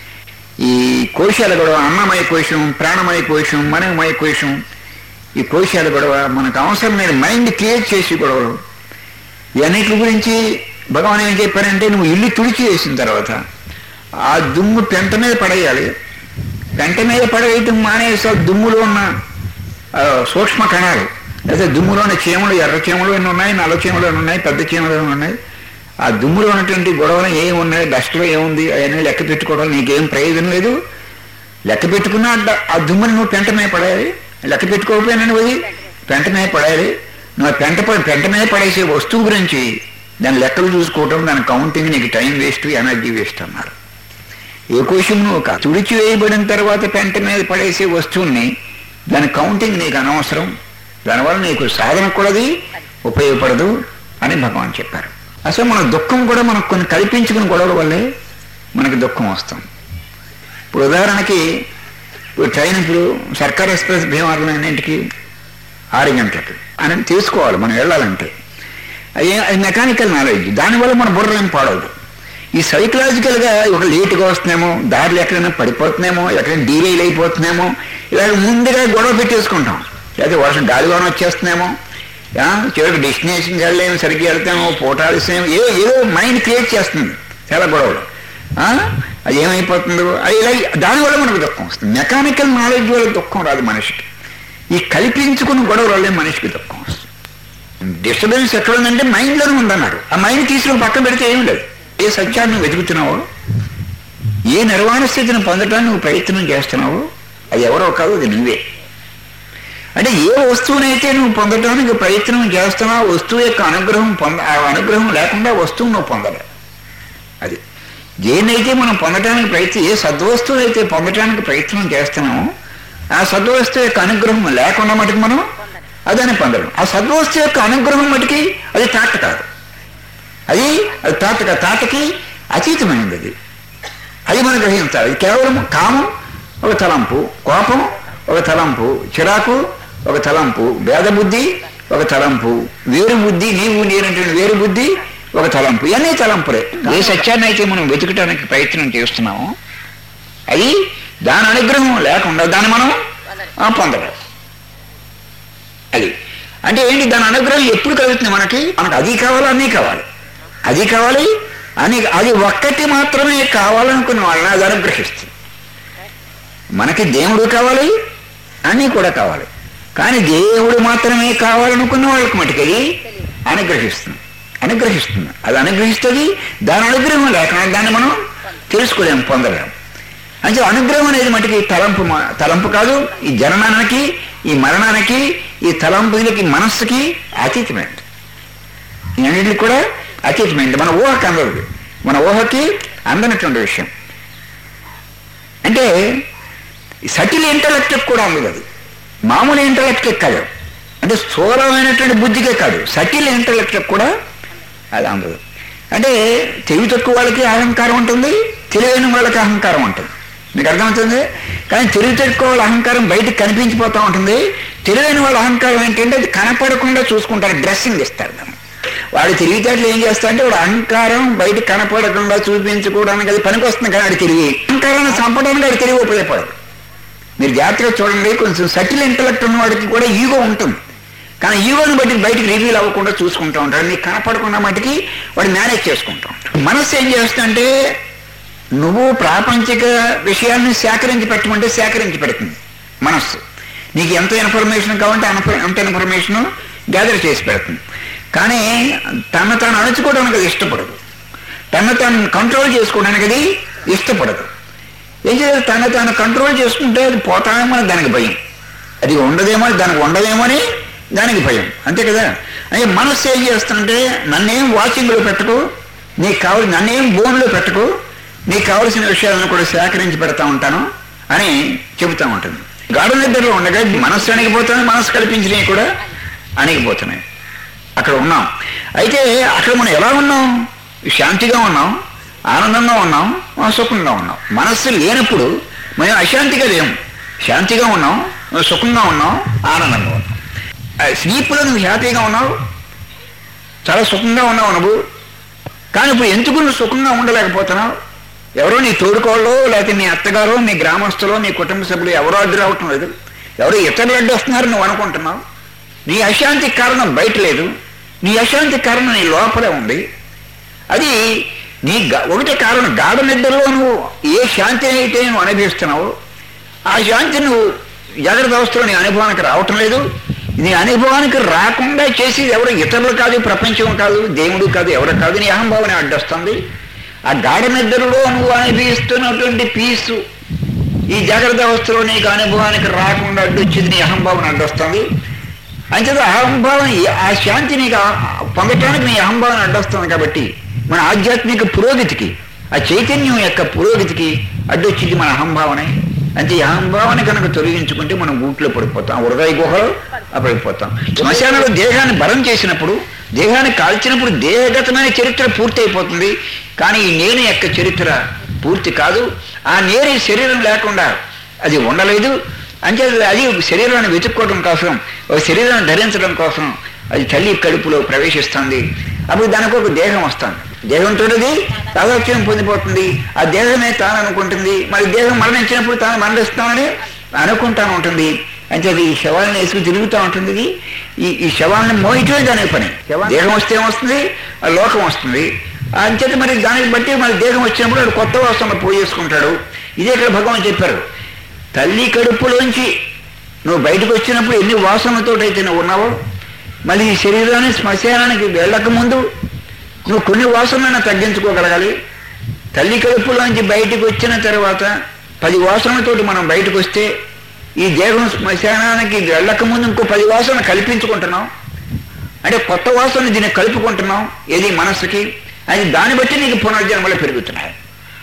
ఈ కోశాల గొడవ అన్నమయ కోశం ప్రాణమయ కోశం మనమయ కోశం ఈ కోశాల గొడవ మనకు అవసరం లేదు మైండ్ క్రియేట్ చేసి గొడవలు ఇవన్నిటి గురించి భగవాన్ ఏం చెప్పారంటే నువ్వు ఇల్లు తుడిచి వేసిన తర్వాత ఆ దుమ్ము పెంట మీద పడేయాలి పెంట మీద పడవేయటం మానేసి ఆ దుమ్ములో ఉన్న ఆ, సూక్ష్మ కణాలు లేదా దుమ్ములో ఉన్న చీమలు ఎర్ర చీమలు ఎన్ని ఉన్నాయి నల్ల చీమలు ఎన్ని ఉన్నాయి పెద్ద చీమలు ఎన్ని ఉన్నాయి ఆ దుమ్ములో ఉన్నటువంటి గొడవలు ఏమి ఉన్నాయి డస్ట్లో ఏముంది అవన్నీ లెక్క పెట్టుకోవడం నీకేం ప్రయోజనం లేదు లెక్క పెట్టుకున్నా డ- ఆ దుమ్ముని నువ్వు పెంట మీద పడేయాలి లెక్క పెట్టుకోకపోయినా నువ్వు అది పెంట మీద పడేయాలి నువ్వు ఆ పెంట ప- పెంట మీద పడేసే వస్తువు గురించి దాని లెక్కలు చూసుకోవటం దాని కౌంటింగ్ నీకు టైం వేస్ట్ ఎనర్జీ వేస్ట్ అన్నారు ఏ కోశం నువ్వు కాదు తుడిచి వేయబడిన తర్వాత పెంట మీద పడేసే వస్తువుని దాని కౌంటింగ్ నీకు అనవసరం దానివల్ల నీకు సాధన కూడా అది ఉపయోగపడదు అని భగవాన్ చెప్పారు అసలు మన దుఃఖం కూడా మనకు కొన్ని కల్పించుకుని గొడవల వల్లే మనకి దుఃఖం వస్తుంది ఇప్పుడు ఉదాహరణకి ఇప్పుడు ట్రైన్ ఇప్పుడు సర్కార్ ఎక్స్ప్రెస్ భీమవరం ఇంటికి ఆరు గంటలకు అని తీసుకోవాలి మనం వెళ్ళాలంటే అది అది మెకానికల్ నాలెడ్జ్ దానివల్ల మన బుర్ర ఏం పాడవదు ఈ సైకలాజికల్గా ఒక లేటుగా వస్తున్నామో దారిలో ఎక్కడైనా పడిపోతున్నామో ఎక్కడైనా డీరైల్ అయిపోతున్నామో ఇలాగ ముందుగా గొడవ పెట్టేసుకుంటాం లేదా వర్షం గాలివాన వచ్చేస్తున్నామో ఆ, చివరికి డెస్టినేషన్కి వెళ్ళలేము సరిగ్గా వెళ్తామో పోటాల్సేమో ఏదో ఏదో మైండ్ క్రియేట్ చేస్తుంది చాలా గొడవలు ఆ, అది ఏమైపోతుందో అది ఇలా దానివల్ల మనకు దుఃఖం వస్తుంది మెకానికల్ నాలెడ్జ్ వల్ల దుఃఖం రాదు మనిషికి ఈ కల్పించుకున్న గొడవల వల్లే మనిషికి దుఃఖం వస్తుంది డిస్టర్బెన్స్ ఎక్కడ ఉందంటే మైండ్లోనే ఉందన్నారు ఆ మైండ్ తీసుకుని పక్కన పెడితే ఏం లేదు ఏ సత్యాన్ని నువ్వు వెతుకుతున్నావో ఏ నిర్వాణ స్థితిని పొందడానికి నువ్వు ప్రయత్నం చేస్తున్నావో అది ఎవరో కాదు అది నువ్వే అంటే ఏ వస్తువునైతే నువ్వు పొందడానికి ప్రయత్నం చేస్తున్నావు ఆ వస్తువు యొక్క అనుగ్రహం పొంద ఆ అనుగ్రహం లేకుండా వస్తువు నువ్వు పొందలే అది దేన్నైతే మనం పొందడానికి ప్రయత్నం ఏ సద్వస్తువు అయితే పొందడానికి ప్రయత్నం చేస్తున్నామో ఆ సద్వస్తువు యొక్క అనుగ్రహం లేకుండా మటుకు మనం అదని పొందడం ఆ సద్వస్తువు యొక్క అనుగ్రహం మటుకి అది తాట కాదు అది అది తాట తాటకి అతీతమైనది అది అది మనం గ్రహించాలి ఇది కేవలం కామం ఒక తలంపు కోపం ఒక తలంపు చిరాకు ఒక తలంపు భేద బుద్ధి ఒక తలంపు వేరు బుద్ధి నీవు నేనంటే వేరు బుద్ధి ఒక తలంపు ఇవన్నీ తలంపులే ఏ సత్యాన్ని అయితే మనం వెతకడానికి ప్రయత్నం చేస్తున్నామో అది దాని అనుగ్రహం లేకుండా దాన్ని మనం ఆ, పొందలేం అది అంటే ఏంటి దాని అనుగ్రహం ఎప్పుడు కలుగుతుంది మనకి మనకు అది కావాలి అన్నీ కావాలి అది కావాలి అని అది ఒక్కటి మాత్రమే కావాలనుకున్న వాళ్ళని అది అనుగ్రహిస్తుంది మనకి దేవుడు కావాలి అన్నీ కూడా కావాలి కానీ దేవుడు మాత్రమే కావాలనుకున్న వాళ్ళకి మటుకు అది అనుగ్రహిస్తుంది అనుగ్రహిస్తుంది అది అనుగ్రహిస్తుంది దాని అనుగ్రహం లేకుండా దాన్ని మనం తెలుసుకోలేము పొందలేము అంటే అనుగ్రహం అనేది మటుకి తలంపు మా- తలంపు కాదు ఈ జననానికి ఈ మరణానికి ఈ తలంపులకి మనస్సుకి అతీతమైనది ఈ అన్నిటికి కూడా అతీతమైనది మన ఊహకి అందదు మన ఊహకి అందనటువంటి విషయం అంటే సటిల్ ఇంటలెక్ట్ కూడా అందదు అది మామూలు ఇంటలెక్ట్ కాదు అంటే స్థూలమైనటువంటి బుద్ధికే కాదు సటిల్ ఇంటలెక్ట్ కూడా అది అందదు అంటే తెలివి తక్కువ వాళ్ళకి అహంకారం ఉంటుంది తెలివైన వాళ్ళకి అహంకారం ఉంటుంది మీకు అర్థమవుతుంది కానీ తెలివి తక్కువ వాళ్ళ అహంకారం బయటకు కనిపించిపోతూ ఉంటుంది తెలివైన వాళ్ళ అహంకారం ఏంటంటే అది కనపడకుండా చూసుకుంటారు డ్రెస్సింగ్ ఇస్తారు దాన్ని వాడు తెలివితేటలు ఏం చేస్తారంటే వాడు అహంకారం బయట కనపడకుండా చూపించుకోవడానికి అది పనికి వస్తుంది కానీ వాడు తెలివి అహంకారాన్ని చంపడానికి వాడు తెలివి ఉపయోగపడదు మీరు జాగ్రత్తగా చూడండి కొంచెం సటిల్ ఇంటలెక్ట్ ఉన్న వాడికి కూడా ఈగో ఉంటుంది కానీ ఈగోని బట్టి బయటికి రివీల్ అవ్వకుండా చూసుకుంటూ ఉంటాడు నీకు కనపడకుండా మటుకి వాడు మేనేజ్ చేసుకుంటూ ఉంటాడు మనస్సు ఏం చేస్తుందంటే నువ్వు ప్రాపంచిక విషయాన్ని సేకరించి పెట్టమంటే సేకరించి పెడుతుంది మనస్సు నీకు ఎంత ఇన్ఫర్మేషన్ కావాలంటే అంత- అంత ఇన్ఫర్మేషన్ గ్యాదర్ చేసి పెడుతుంది కానీ తను తాను అణుచుకోవడానికి అది ఇష్టపడదు తను తాను కంట్రోల్ చేసుకోవడానికి అది ఇష్టపడదు ఏం చేయాలి తను తాను కంట్రోల్ చేసుకుంటే అది పోతామేమో అని దానికి భయం అది ఉండదేమో దానికి ఉండదేమో అని దానికి భయం అంతే కదా అంటే మనస్సు ఏం చేస్తుంటే నన్నేం వాచింగ్లో పెట్టుకో నీకు కావాలి నన్నేం బోన్లో పెట్టుకో నీకు కావలసిన విషయాలను కూడా సేకరించి పెడతా ఉంటాను అని చెబుతూ ఉంటుంది గాఢ నిద్రలో ఉండగా మనస్సు అణిగిపోతుంది మనస్సు కల్పించినవి కూడా అణిగిపోతున్నాయి అక్కడ ఉన్నాం అయితే అక్కడ మనం ఎలా ఉన్నాం శాంతిగా ఉన్నాం ఆనందంగా ఉన్నాం ఆ, సుఖంగా ఉన్నాం మనస్సు లేనప్పుడు మేము అశాంతిగా లేము శాంతిగా ఉన్నాం సుఖంగా ఉన్నాం ఆనందంగా ఉన్నాం ఆ, స్లీప్లో నువ్వు హ్యాపీగా ఉన్నావు చాలా సుఖంగా ఉన్నావు నువ్వు కానీ ఇప్పుడు ఎందుకు నువ్వు సుఖంగా ఉండలేకపోతున్నావు ఎవరో నీ తోడుకోళ్ళో లేకపోతే నీ అత్తగారో నీ గ్రామస్తులో నీ కుటుంబ సభ్యులు ఎవరో అడ్డు రావటం లేదు ఎవరో ఇతరులు అడ్డు వస్తున్నారు నువ్వు అనుకుంటున్నావు నీ అశాంతికి కారణం బయట లేదు నీ అశాంతికి కారణం నీ లోపలే ఉంది అది నీ గ- ఒకటే కారణం గాఢ నిద్రలో నువ్వు ఏ శాంతి అయితే నువ్వు అనుభవిస్తున్నావో ఆ శాంతి నువ్వు జాగ్రత్త అవస్థలో నీ అనుభవానికి రావటం లేదు నీ అనుభవానికి రాకుండా చేసేది ఎవరు ఇతరులు కాదు ప్రపంచం కాదు దేవుడు కాదు ఎవరు కాదు నీ అహంభావన అడ్డొస్తుంది ఆ గాఢ నిద్రలో నువ్వు అనుభవిస్తున్నటువంటి పీసు ఈ జాగ్రత్త అవస్థలో నీకు అనుభవానికి రాకుండా అడ్డొచ్చింది నీ అహంభావన అడ్డొస్తుంది అంచేత అహంభావం ఈ- ఆ శాంతి నీకు ఆ- పొందటానికి నీ అహంభావన అడ్డొస్తుంది కాబట్టి మన ఆధ్యాత్మిక పురోగతికి ఆ చైతన్యం యొక్క పురోగతికి అడ్డొచ్చింది మన అహంభావనే అంటే ఈ అహంభావన కనుక తొలగించుకుంటే మనం గూట్లో పడిపోతాం హృదయ గుహలో పడిపోతాం శ్మశానంలో దేహాన్ని బలం చేసినప్పుడు దేహాన్ని కాల్చినప్పుడు దేహగతమైన చరిత్ర పూర్తి అయిపోతుంది కానీ ఈ నేను యొక్క చరిత్ర పూర్తి కాదు ఆ నేను ఈ శరీరం లేకుండా అది ఉండలేదు అంటే అది శరీరాన్ని వెతుక్కోవడం కోసం ఒక శరీరాన్ని ధరించడం కోసం అది తల్లి కడుపులో ప్రవేశిస్తుంది అప్పుడు దానికి ఒక దేహం వస్తుంది దేహంతో అది తాదాత్మ్యం పొందిపోతుంది ఆ దేహమే తాను అనుకుంటుంది మరి దేహం మరణించినప్పుడు తాను మరణిస్తానని అనుకుంటాను ఉంటుంది అంటే అది ఈ శవాలను వేసుకుని తిరుగుతూ ఉంటుంది ఇది ఈ ఈ శవాలను మోయటమే దాని పని దేహం వస్తే ఏమొస్తుంది ఆ లోకం వస్తుంది అంచేత మరి దానికి బట్టి మరి దేహం వచ్చినప్పుడు వాడు కొత్త వాసనలు పోయేసుకుంటాడు ఇదే ఇక్కడ భగవాన్ చెప్పారు తల్లి కడుపులోంచి నువ్వు బయటకు వచ్చినప్పుడు ఎన్ని వాసనలతో అయితే నువ్వు ఉన్నావో మళ్ళీ ఈ శరీరాన్ని శ్మశానానికి వెళ్ళక ముందు నువ్వు కొన్ని వాసనలను తగ్గించుకోగలగాలి తల్లి కడుపులోంచి బయటకు వచ్చిన తర్వాత పది వాసనలతోటి మనం బయటకు వస్తే ఈ దేహం శ్మశానానికి వెళ్ళక ముందు ఇంకో పది వాసనలు కల్పించుకుంటున్నాం అంటే కొత్త వాసన దీన్ని కలుపుకుంటున్నాం ఏది మనస్సుకి అది దాన్ని బట్టి నీకు పునర్జన్మలు పెరుగుతున్నాయి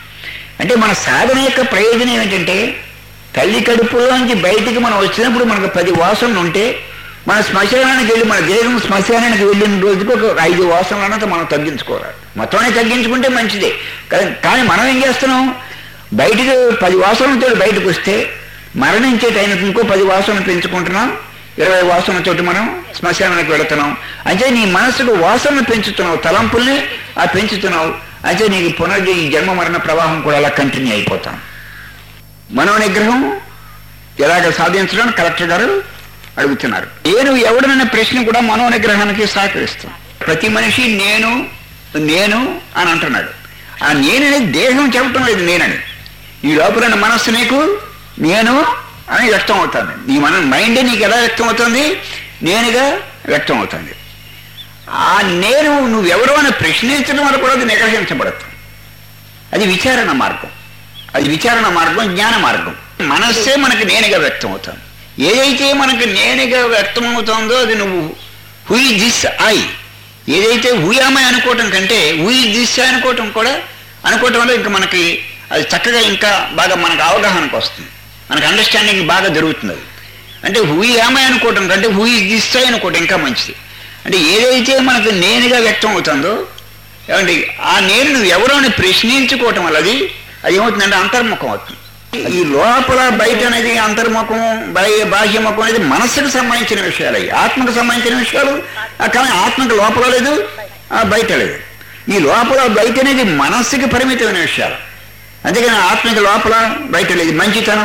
అంటే మన సాధన యొక్క ప్రయోజనం ఏమిటంటే తల్లి కడుపులోంచి బయటికి మనం వచ్చినప్పుడు మనకు పది వాసనలు ఉంటే మన శ్మశానానికి వెళ్ళి మన దేహం శ్మశానానికి వెళ్ళిన రోజుకి ఒక ఐదు వాసనలనంత మనం తగ్గించుకోవాలి మొత్తమే తగ్గించుకుంటే మంచిదే కా- కానీ మనం ఏం చేస్తున్నాం బయటికి పది వాసనలతో బయటకు వస్తే మరణించే టైంకి ఇంకో పది వాసనలు పెంచుకుంటున్నాం ఇరవై వాసనతోటి మనం శ్మశానానికి వెళుతున్నాం అంటే నీ మనసుకు వాసనలు పెంచుతున్నావు తలంపుల్ని ఆ పెంచుతున్నావు అంటే నీకు పునర్జ ఈ జన్మ మరణ ప్రవాహం కూడా అలా కంటిన్యూ అయిపోతాం మనో నిగ్రహం ఎలాగ సాధించడం కలెక్టర్ గారు అడుగుతున్నారు నేను ఎవడనన్న ప్రశ్న కూడా మనో నిగ్రహానికి సహకరిస్తాం ప్రతి మనిషి నేను నేను అని అంటున్నాడు ఆ నేననే దేహం చెప్పటం లేదు నేనని ఈ లోపల ఉన్న మనస్సు నీకు నేను అని వ్యక్తం అవుతుంది నీ మన మైండ్ నీకు ఎలా వ్యక్తం అవుతుంది నేనుగా వ్యక్తం అవుతుంది ఆ నేను నువ్వెవరో అని ప్రశ్నించడం వల్ల కూడా అది నిగ్రహించబడదు అది విచారణ మార్గం అది విచారణ మార్గం జ్ఞాన మార్గం మనస్సే మనకి నేనుగా వ్యక్తం అవుతుంది ఏదైతే మనకి నేనుగా వ్యక్తం అవుతుందో అది నువ్వు హుయి దిస్ ఐ ఏదైతే హుయామై అనుకోవటం కంటే హుయి దిస్ అనుకోవటం కూడా అనుకోవటం వల్ల ఇంకా మనకి అది చక్కగా ఇంకా బాగా మనకు అవగాహనకు వస్తుంది మనకు అండర్స్టాండింగ్ బాగా జరుగుతుంది అది అంటే హుయి ఆమె అనుకోవటం కంటే హుయి దిస్ ఐ అనుకోవటం ఇంకా మంచిది అంటే ఏదైతే మనకు నేనుగా వ్యక్తం అవుతుందో ఏమండి ఆ నేను నువ్వు ఎవరో అని ప్రశ్నించుకోవటం వల్ల అది అది ఏమవుతుందంటే అంతర్ముఖం అవుతుంది ఈ లోపల బయట అనేది అంతర్ముఖం బయ బాహ్యముఖం అనేది మనస్సుకు సంబంధించిన విషయాలు అవి ఆత్మకు సంబంధించిన విషయాలు ఆ కానీ ఆత్మకు లోపల లేదు ఆ బయట లేదు ఈ లోపల బయట అనేది మనస్సుకి పరిమితమైన విషయాలు అందుకని ఆత్మకి లోపల బయట లేదు మంచితనం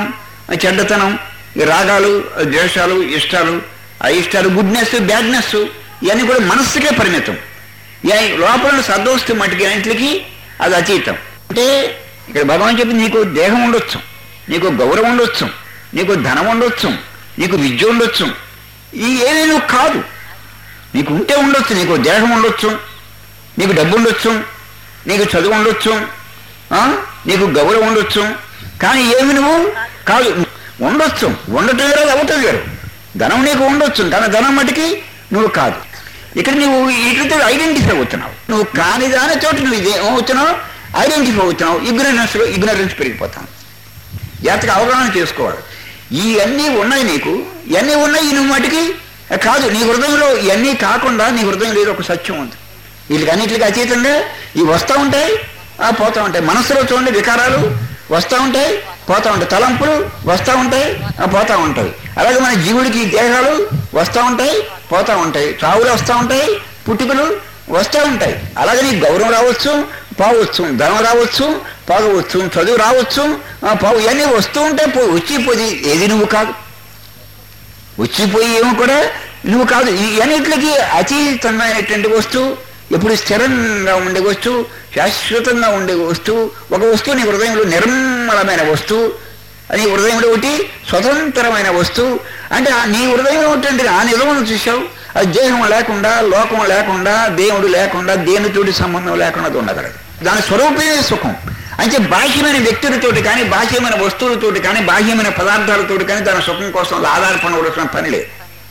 ఆ చెడ్డతనం ఈ రాగాలు ఆ ద్వేషాలు ఇష్టాలు ఆ ఇష్టాలు గుడ్నెస్ బ్యాడ్నెస్ ఇవన్నీ కూడా మనస్సుకే పరిమితం ఇక లోపల ఉన్న సద్వస్తు మటుకి ఇంట్లకి అది అతీతం అంటే ఇక్కడ భగవాన్ చెప్పి నీకు దేహం ఉండొచ్చు నీకు గౌరవం ఉండొచ్చు నీకు ధనం ఉండొచ్చు నీకు విద్య ఉండొచ్చు ఈ ఏమీ నువ్వు కాదు నీకు ఉంటే ఉండొచ్చు నీకు దేహం ఉండొచ్చు నీకు డబ్బు ఉండొచ్చు నీకు చదువు ఉండొచ్చు ఆ? నీకు గౌరవం ఉండొచ్చు కానీ ఏమి నువ్వు కాదు ఉండొచ్చు ఉండటం వేరు అవ్వటం వేరు ధనం నీకు ఉండొచ్చు కానీ ధనం మటుకి నువ్వు కాదు ఇక్కడ నువ్వు వీటితో ఐడెంటిఫై అవుతున్నావు నువ్వు కాని దాని చోట నువ్వు ఇదే అవుతున్నావు ఐడెంటిఫై అవుతున్నావు ఇగ్నరెన్స్లో ఇగ్నరెన్స్ పెరిగిపోతావు జాతక అవగాహన చేసుకోవాలి ఇవన్నీ ఉన్నాయి నీకు ఇవన్నీ ఉన్నాయి నువ్వు మటుకి కాదు నీ హృదయంలో ఇవన్నీ కాకుండా నీ హృదయంలో ఏదో ఒక సత్యం ఉంది వీళ్ళకి అన్నిటికి అతీతంగా ఇవి వస్తూ ఉంటాయి ఆ, పోతూ ఉంటాయి మనసులో చూడండి వికారాలు వస్తూ ఉంటాయి పోతూ ఉంటాయి తలంపులు వస్తూ ఉంటాయి ఆ, పోతూ ఉంటాయి అలాగే మన జీవుడికి దేహాలు వస్తూ ఉంటాయి పోతూ ఉంటాయి చావులు వస్తూ ఉంటాయి పుట్టుకలు వస్తూ ఉంటాయి అలాగే నీకు గౌరవం రావచ్చు పోవచ్చు ధనం రావచ్చు పోగవచ్చు చదువు రావచ్చు ఆ, పోవు ఇవన్నీ వస్తూ ఉంటే పో వచ్చిపోయి ఏది నువ్వు కాదు వచ్చిపోయి ఏమో కూడా నువ్వు కాదు ఈ అన్నిటికి అతీతమైనటువంటి వస్తువు ఎప్పుడు స్థిరంగా ఉండే వస్తువు శాశ్వతంగా ఉండే వస్తువు ఒక వస్తువు నీ హృదయంలో నిర్మలమైన వస్తువు నీ హృదయంలో ఒకటి స్వతంత్రమైన వస్తువు అంటే ఆ నీ హృదయంలో ఉంటుంది ఆ నిజమును చూసావు అది దేహం లేకుండా లోకం లేకుండా దేవుడు లేకుండా దేనితోటి సంబంధం లేకుండా అది ఉండగలదు దాని స్వరూపమే సుఖం అంటే బాహ్యమైన వ్యక్తులతోటి కానీ బాహ్యమైన వస్తువులతోటి కానీ బాహ్యమైన పదార్థాలతోటి కానీ దాని సుఖం కోసం ఆధారపడవలసిన పని లేదు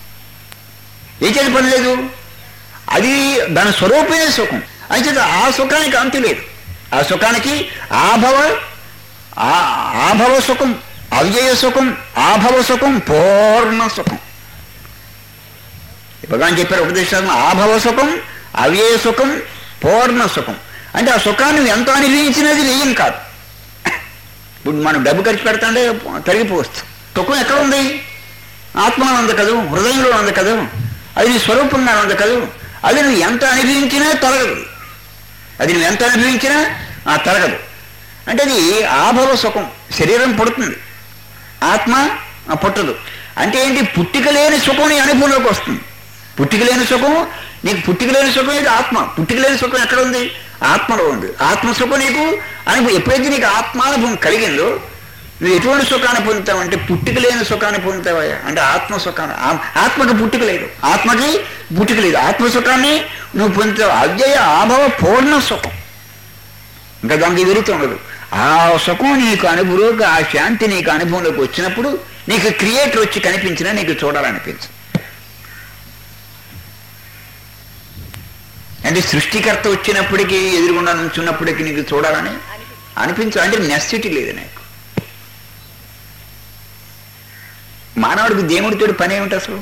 ఏ చేతి పని లేదు అది దాని స్వరూపమే సుఖం అయితే ఆ సుఖానికి అంతు లేదు ఆ సుఖానికి ఆభవ ఆ- ఆభవ సుఖం అవ్యయ సుఖం ఆభవ సుఖం పూర్ణ సుఖం భగవాన్ చెప్పారు ఉపదేశాలను ఆభవ సుఖం అవ్యయ సుఖం పూర్ణ సుఖం అంటే ఆ సుఖాన్ని నువ్వు ఎంత అనుభవించినది వ్యయం కాదు ఇప్పుడు మనం డబ్బు ఖర్చు పెడతాంటే తరిగిపోవచ్చు సుఖం ఎక్కడ ఉంది ఆత్మలో ఉంది కదూ హృదయంలో ఉంది కదూ అది నీ స్వరూపంగా ఉంది కదూ అది నువ్వు ఎంత అనుభవించినా తరగదు అది నువ్వు ఎంత అనుభవించినా ఆ తరగదు అంటే అది ఆభవ సుఖం శరీరం పుడుతుంది ఆత్మ ఆ, పుట్టదు అంటే ఏంటి పుట్టిక లేని సుఖం నీ అనుభవంలోకి వస్తుంది పుట్టిక లేని సుఖం నీకు పుట్టిక లేని సుఖం ఇది ఆత్మ పుట్టిక లేని సుఖం ఎక్కడ ఉంది ఆత్మలో ఉంది ఆత్మ సుఖం నీకు అనుభవం ఎప్పుడైతే నీకు ఆత్మానుభవం కలిగిందో నువ్వు ఎటువంటి సుఖాన్ని పొందుతావు అంటే పుట్టిక లేని సుఖాన్ని పొందుతావా అంటే ఆత్మ సుఖాన్ని ఆ- ఆత్మకి పుట్టిక లేదు ఆత్మకి పుట్టిక లేదు ఆత్మ సుఖాన్ని నువ్వు పొందుతావు అవ్యయ ఆభవ పూర్ణ సుఖం ఇంకా దానికి విరుత ఉండదు ఆ సుఖం నీకు అనుభవంలోకి ఆ శాంతి నీకు అనుభవంలోకి వచ్చినప్పుడు నీకు క్రియేటర్ వచ్చి కనిపించినా నీకు చూడాలనిపించదు అంటే సృష్టికర్త వచ్చినప్పటికీ ఎదురుగుండా నుంచున్నప్పటికీ నీకు చూడాలని అనిపించు అంటే నెసిటీ లేదు నాకు మానవుడికి దేవుడితో పని ఏమిటి అసలు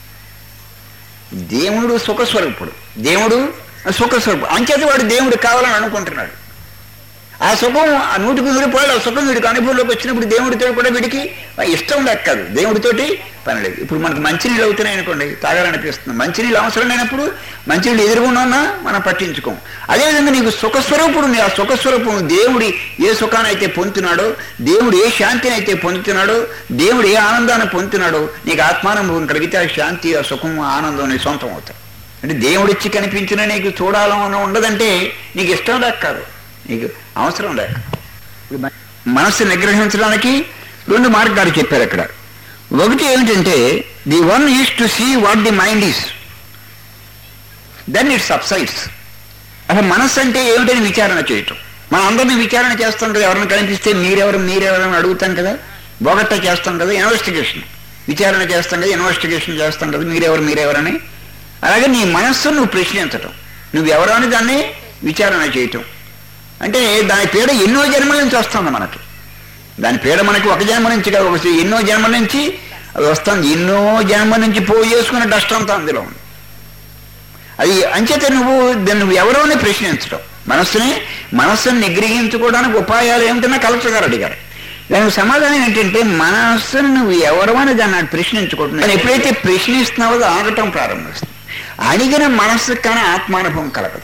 దేవుడు సుఖస్వరూపుడు దేవుడు సుఖస్వరూపుడు అంచేత వాడు దేవుడు కావాలని అనుకుంటున్నాడు ఆ సుఖం ఆ నూటికి నూరు పోయాలి ఆ సుఖం వీడికి అనుభవంలోకి వచ్చినప్పుడు దేవుడితో కూడా వీడికి ఇష్టం లేక కాదు దేవుడితోటి పని లేదు ఇప్పుడు మనకు మంచినీళ్ళు అవుతున్నాయి అనుకోండి తాగాలనిపిస్తుంది మంచినీళ్ళు అవసరం లేనప్పుడు మంచినీళ్ళు ఎదురుగున్నా ఉన్నా మనం పట్టించుకోం అదేవిధంగా నీకు సుఖస్వరూపుడు నీ ఆ సుఖస్వరూపం దేవుడి ఏ సుఖాన్ని అయితే పొందుతున్నాడో దేవుడు ఏ శాంతిని అయితే పొందుతున్నాడో దేవుడు ఏ ఆనందాన్ని పొందుతున్నాడో నీకు ఆత్మానుభవం కలిగితే ఆ శాంతి ఆ సుఖం ఆ ఆనందం నీ సొంతం అవుతాయి అంటే దేవుడు ఇచ్చి కనిపించినా నీకు చూడాలని ఉండదంటే నీకు ఇష్టం లేక కాదు నీకు అవసరం లేక ఇప్పుడు మన- మనస్సు నిగ్రహించడానికి రెండు మార్గాలు చెప్పారు అక్కడ ఒకటి ఏమిటంటే the one is to see what the mind is then it subsides అసలు మనస్సు అంటే ఏమిటని విచారణ చేయటం మనం అందరినీ విచారణ చేస్తాం కదా ఎవరిని కనిపిస్తే మీరెవరు మీరెవరు అని అడుగుతాం కదా బొగట్ట చేస్తాం కదా ఇన్వెస్టిగేషన్ విచారణ చేస్తాం కదా ఇన్వెస్టిగేషన్ చేస్తాం కదా మీరెవరు మీరెవరని అలాగే నీ మనస్సు నువ్వు ప్రశ్నించటం నువ్వెవరు అని దాన్ని విచారణ చేయటం అంటే దాని పీడ ఎన్నో జన్మల నుంచి వస్తుంది మనకి దాని పీడ మనకి ఒక జన్మ నుంచి కాదు ఒక ఎన్నో జన్మల నుంచి అది వస్తుంది ఎన్నో జన్మ నుంచి పోగు చేసుకున్న డస్ట్ అంతా అందులో ఉంది అది అంచేత నువ్వు దాన్ని నువ్వు ఎవరో అని ప్రశ్నించడం మనస్సుని మనస్సుని నిగ్రహించుకోవడానికి ఉపాయాలు ఏమిటన్నా కలెక్టర్ గారు అడిగారు దానికి సమాధానం ఏంటంటే మనస్సును నువ్వు ఎవరు అని దాన్ని అటు ప్రశ్నించుకుంటున్నావు దాన్ని ఎప్పుడైతే ప్రశ్నిస్తున్నావో అది ఆగటం ప్రారంభిస్తుంది అడిగిన మనస్సుకు కానీ ఆత్మానుభవం కలగదు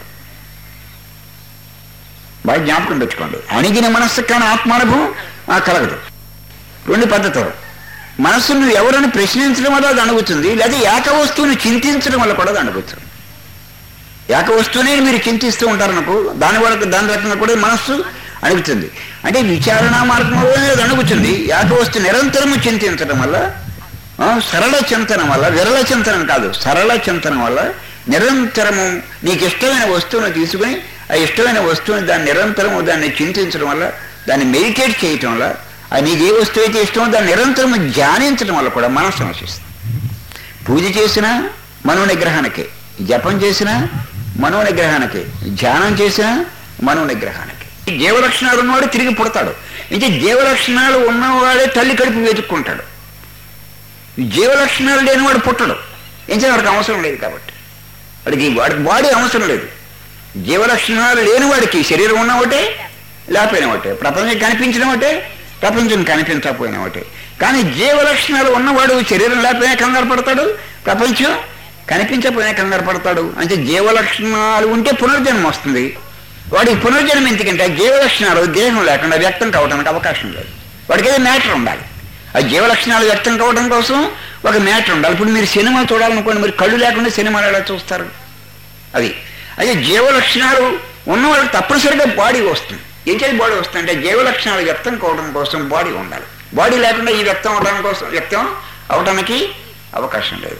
బాగా జ్ఞాపకం తెచ్చుకోండి అణిగిన మనస్సు కానీ ఆత్మానుభవం ఆ, కలగదు రెండు పద్ధతులు మనస్సు నువ్వు ఎవరిని ప్రశ్నించడం వల్ల అది అణుగుతుంది లేదా ఏక వస్తువుని చింతించడం వల్ల కూడా అది అణుగుతుంది ఏక వస్తువునే మీరు చింతిస్తూ ఉంటారు నాకు దాని వరకు దాని రకంగా కూడా మనస్సు అణుగుతుంది అంటే విచారణ మార్గంలో అది అణుగుతుంది ఏక వస్తువు నిరంతరము చింతించడం వల్ల ఆ, సరళ చింతనం వల్ల విరళ చింతనం కాదు సరళ చింతనం వల్ల నిరంతరము నీకు ఇష్టమైన వస్తువును తీసుకుని ఆ ఇష్టమైన వస్తువుని దాన్ని నిరంతరము దాన్ని చింతించడం వల్ల దాన్ని మెడిటేట్ చేయటం వల్ల ఆ నీకు ఏ వస్తువు అయితే ఇష్టమో దాన్ని నిరంతరము ధ్యానించడం వల్ల కూడా మనస్సు నశిస్తుంది పూజ చేసినా మనో నిగ్రహానికి జపం చేసినా మనో నిగ్రహానికి ధ్యానం చేసినా మనో నిగ్రహానికి జీవలక్షణాలు ఉన్నవాడు తిరిగి పుడతాడు ఇంకా జీవలక్షణాలు ఉన్నవాడే తల్లి కడుపు వెతుక్కుంటాడు జీవలక్షణాలు లేనివాడు పుట్టడు ఏం చేయాలి వాడికి అవసరం లేదు కాబట్టి వాడికి వాడికి బాడీ అవసరం లేదు జీవలక్షణాలు లేనివాడికి శరీరం ఉన్న ఒకటే లేకపోయిన ఒకటే ప్రపంచం కనిపించిన ఒకటే ప్రపంచం కనిపించకపోయిన ఒకటే కానీ జీవలక్షణాలు ఉన్నవాడు శరీరం లేకపోయినా కంగారు పడతాడు ప్రపంచం కనిపించకపోయినా కంగారు పడతాడు అంటే జీవలక్షణాలు ఉంటే పునర్జన్మ వస్తుంది వాడికి పునర్జన్మ ఎందుకంటే జీవలక్షణాలు దేహం లేకుండా వ్యక్తం కావడానికి అవకాశం లేదు వాడికి ఏదో మ్యాటర్ ఉండాలి ఆ జీవలక్షణాలు వ్యక్తం కావడం కోసం ఒక మ్యాటర్ ఉండాలి ఇప్పుడు మీరు సినిమా చూడాలనుకోండి మీరు కళ్ళు లేకుండా సినిమాలు ఎలా చూస్తారు అది అదే జీవలక్షణాలు ఉన్న వాళ్ళకి తప్పనిసరిగా బాడీ వస్తుంది ఏం చేసి బాడీ వస్తుంది అంటే జీవలక్షణాలు వ్యక్తం కావడం కోసం బాడీ ఉండాలి బాడీ లేకుండా ఈ వ్యక్తం అవడం కోసం వ్యక్తం అవడానికి అవకాశం లేదు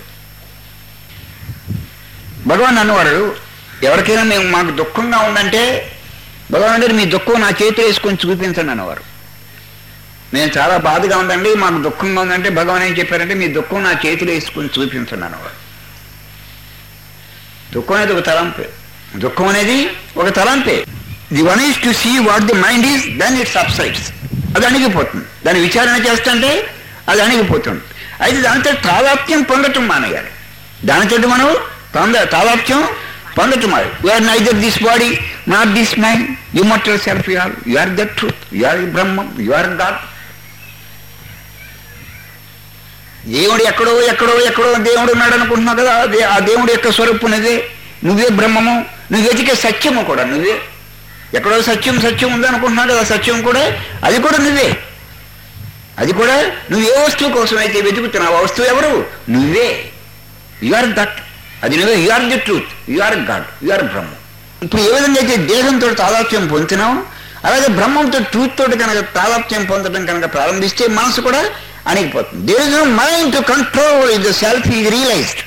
భగవాన్ అన్నవారు ఎవరికైనా మేము మాకు దుఃఖంగా ఉందంటే భగవాన్ గారు మీ దుఃఖం నా చేతిలో వేసుకొని చూపించండి అన్నవారు నేను చాలా బాధగా ఉందండి మాకు దుఃఖంగా ఉందంటే భగవాన్ ఏం చెప్పారంటే మీ దుఃఖం నా చేతిలో వేసుకొని చూపించండి అన్నవారు దుఃఖం అనేది ఒక తలంపే దుఃఖం అనేది ఒక తలంపే the one is to see what the mind is then it subsides అది అణిగిపోతుంది దాని విచారణ చేస్తుంటే అది అణిగిపోతుంది అయితే దానితో తాదాప్యం పొందటం మానేయాలి దానితో మనం పొంద తాదాప్యం పొందటం మాది are neither this body not this mind you matter self you are you are the truth you are బ్రహ్మం యు ఆర్ గాడ్ దేవుడు ఎక్కడో ఎక్కడో ఎక్కడో దేవుడు ఉన్నాడు అనుకుంటున్నావు కదా అదే ఆ దేవుడు యొక్క స్వరూపం నువ్వే నువ్వే బ్రహ్మము నువ్వు వెతికే సత్యము కూడా నువ్వే ఎక్కడో సత్యం సత్యం ఉందనుకుంటున్నావు కదా సత్యం కూడా అది కూడా నువ్వే అది కూడా నువ్వు ఏ వస్తువు కోసం అయితే వెతుకుతున్నావు ఆ వస్తువు ఎవరు నువ్వే యు ఆర్ దట్ అది నువ్వే you are the truth you are God you are బ్రహ్మం ఇప్పుడు ఏ విధంగా అయితే దేహంతో తాదాత్యం పొందుతున్నావు అలాగే బ్రహ్మంతో ట్రూత్ తోటి కనుక తాదాత్యం పొందడం కనుక ప్రారంభిస్తే మనసు కూడా అణిగిపోతుంది there is no mind to control is the self is realised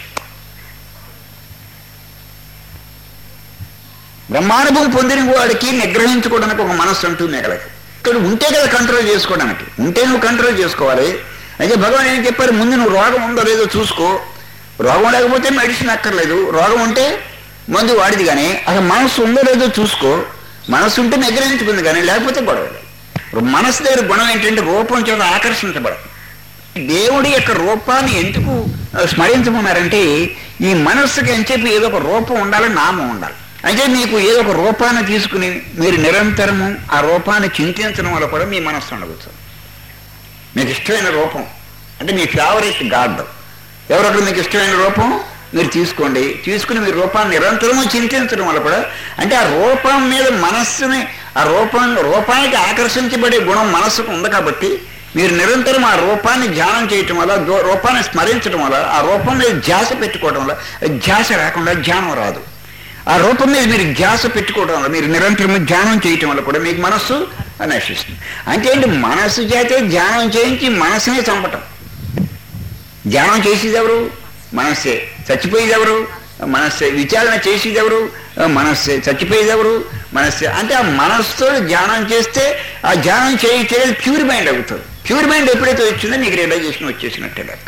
బ్రహ్మానుభవం పొందిన వాడికి నిగ్రహించుకోవడానికి ఒక మనస్సు అంటూ మిగలదు ఇక్కడ ఉంటే కదా కంట్రోల్ చేసుకోవడానికి ఉంటే నువ్వు కంట్రోల్ చేసుకోవాలి అయితే భగవాన్ ఏం చెప్పారు ముందు నువ్వు రోగం ఉందో లేదో చూసుకో రోగం లేకపోతే మెడిసిన్ అక్కర్లేదు రోగం ఉంటే మందు వాడిది కానీ అసలు మనస్సు ఉందో లేదో చూసుకో మనస్సు ఉంటే నిగ్రహించుకుంది కానీ లేకపోతే గొడవ లేదు ఇప్పుడు మనస్సు దగ్గర గుణం ఏంటంటే రూపం చేత ఆకర్షించబడదు దేవుడి యొక్క రూపాన్ని ఎందుకు ఆ, స్మరించమన్నారంటే ఈ మనస్సుకి అని చెప్పి ఏదో ఒక రూపం ఉండాలి నామం ఉండాలి అంటే మీకు ఏదో ఒక రూపాన్ని తీసుకుని మీరు నిరంతరము ఆ రూపాన్ని చింతించడం వల్ల కూడా మీ మనస్సు ఉండవచ్చు మీకు ఇష్టమైన రూపం అంటే మీ ఫేవరెట్ గాడ్ ఎవరొకరు మీకు ఇష్టమైన రూపం మీరు తీసుకోండి తీసుకుని మీ రూపాన్ని నిరంతరము చింతించడం వల్ల కూడా అంటే ఆ రూపం మీద మనస్సుని ఆ రూపం రూపానికి ఆకర్షించబడే గుణం మనస్సుకు ఉంది కాబట్టి మీరు నిరంతరం ఆ రూపాన్ని ధ్యానం చేయటం వల్ల దో- రూపాన్ని స్మరించడం వల్ల ఆ రూపం మీద ధ్యాస పెట్టుకోవడం వల్ల ధ్యాస రాకుండా ధ్యానం రాదు ఆ రూపం మీద మీరు ధ్యాస పెట్టుకోవడం వల్ల మీరు నిరంతరం ధ్యానం చేయటం వల్ల కూడా మీకు మనస్సు నశిస్తుంది అంటే ఏంటి మనస్సు చేతే ధ్యానం చేయించి మనస్సునే చంపటం ధ్యానం చేసేది ఎవరు మనస్సే చచ్చిపోయేది ఎవరు మనస్సే విచారణ చేసేది ఎవరు మనస్సే చచ్చిపోయేది ఎవరు మనస్సే అంటే ఆ మనస్సుతో ధ్యానం చేస్తే ఆ ధ్యానం చేయ చేయలేదు ప్యూర్ మైండ్ అవుతుంది ప్యూర్ మైండ్ ఎప్పుడైతే వచ్చిందో నీకు రియలైజేషన్ వచ్చేసినట్టే లెక్క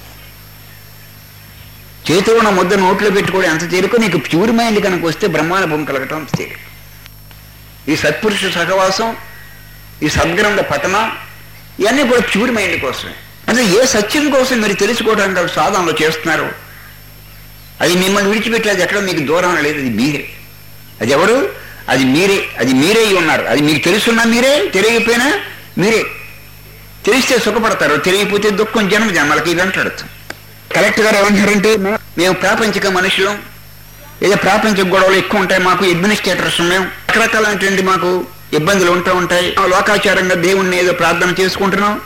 చేతిలో ఉన్న ముద్ద నోట్లో పెట్టుకోవడం ఎంత తేలికో నీకు ప్యూర్ మైండ్ కనుక వస్తే బ్రహ్మానుభవం కలగటం అంత తేలిక ఈ సత్పురుష సహవాసం ఈ సద్గ్రంథ పఠన ఇవన్నీ కూడా ప్యూర్ మైండ్ కోసమే అంటే ఏ సత్యం కోసం మీరు తెలుసుకోవడానికి వాళ్ళు సాధనలో చేస్తున్నారు అది మిమ్మల్ని విడిచిపెట్టేది ఎక్కడ మీకు దూరం లేదు అది మీరే అది ఎవరు అది మీరే అది మీరే అయి ఉన్నారు అది మీకు తెలుసున్నా మీరే తెలియకపోయినా మీరే తెలిస్తే సుఖపడతారు తెలియకపోతే దుఃఖం జన్మ జన్మలకి వెంటాడచ్చు కలెక్టర్ గారు ఏమంటారంటే మేము ప్రాపంచిక మనుషులం ఏదో ప్రాపంచిక గొడవలు ఎక్కువ ఉంటాయి మాకు అడ్మినిస్ట్రేటర్స్ మేము రకరకాలైనటువంటి మాకు ఇబ్బందులు ఉంటూ ఉంటాయి ఆ లోకాచారంగా దేవుణ్ణి ఏదో ప్రార్థన చేసుకుంటున్నాం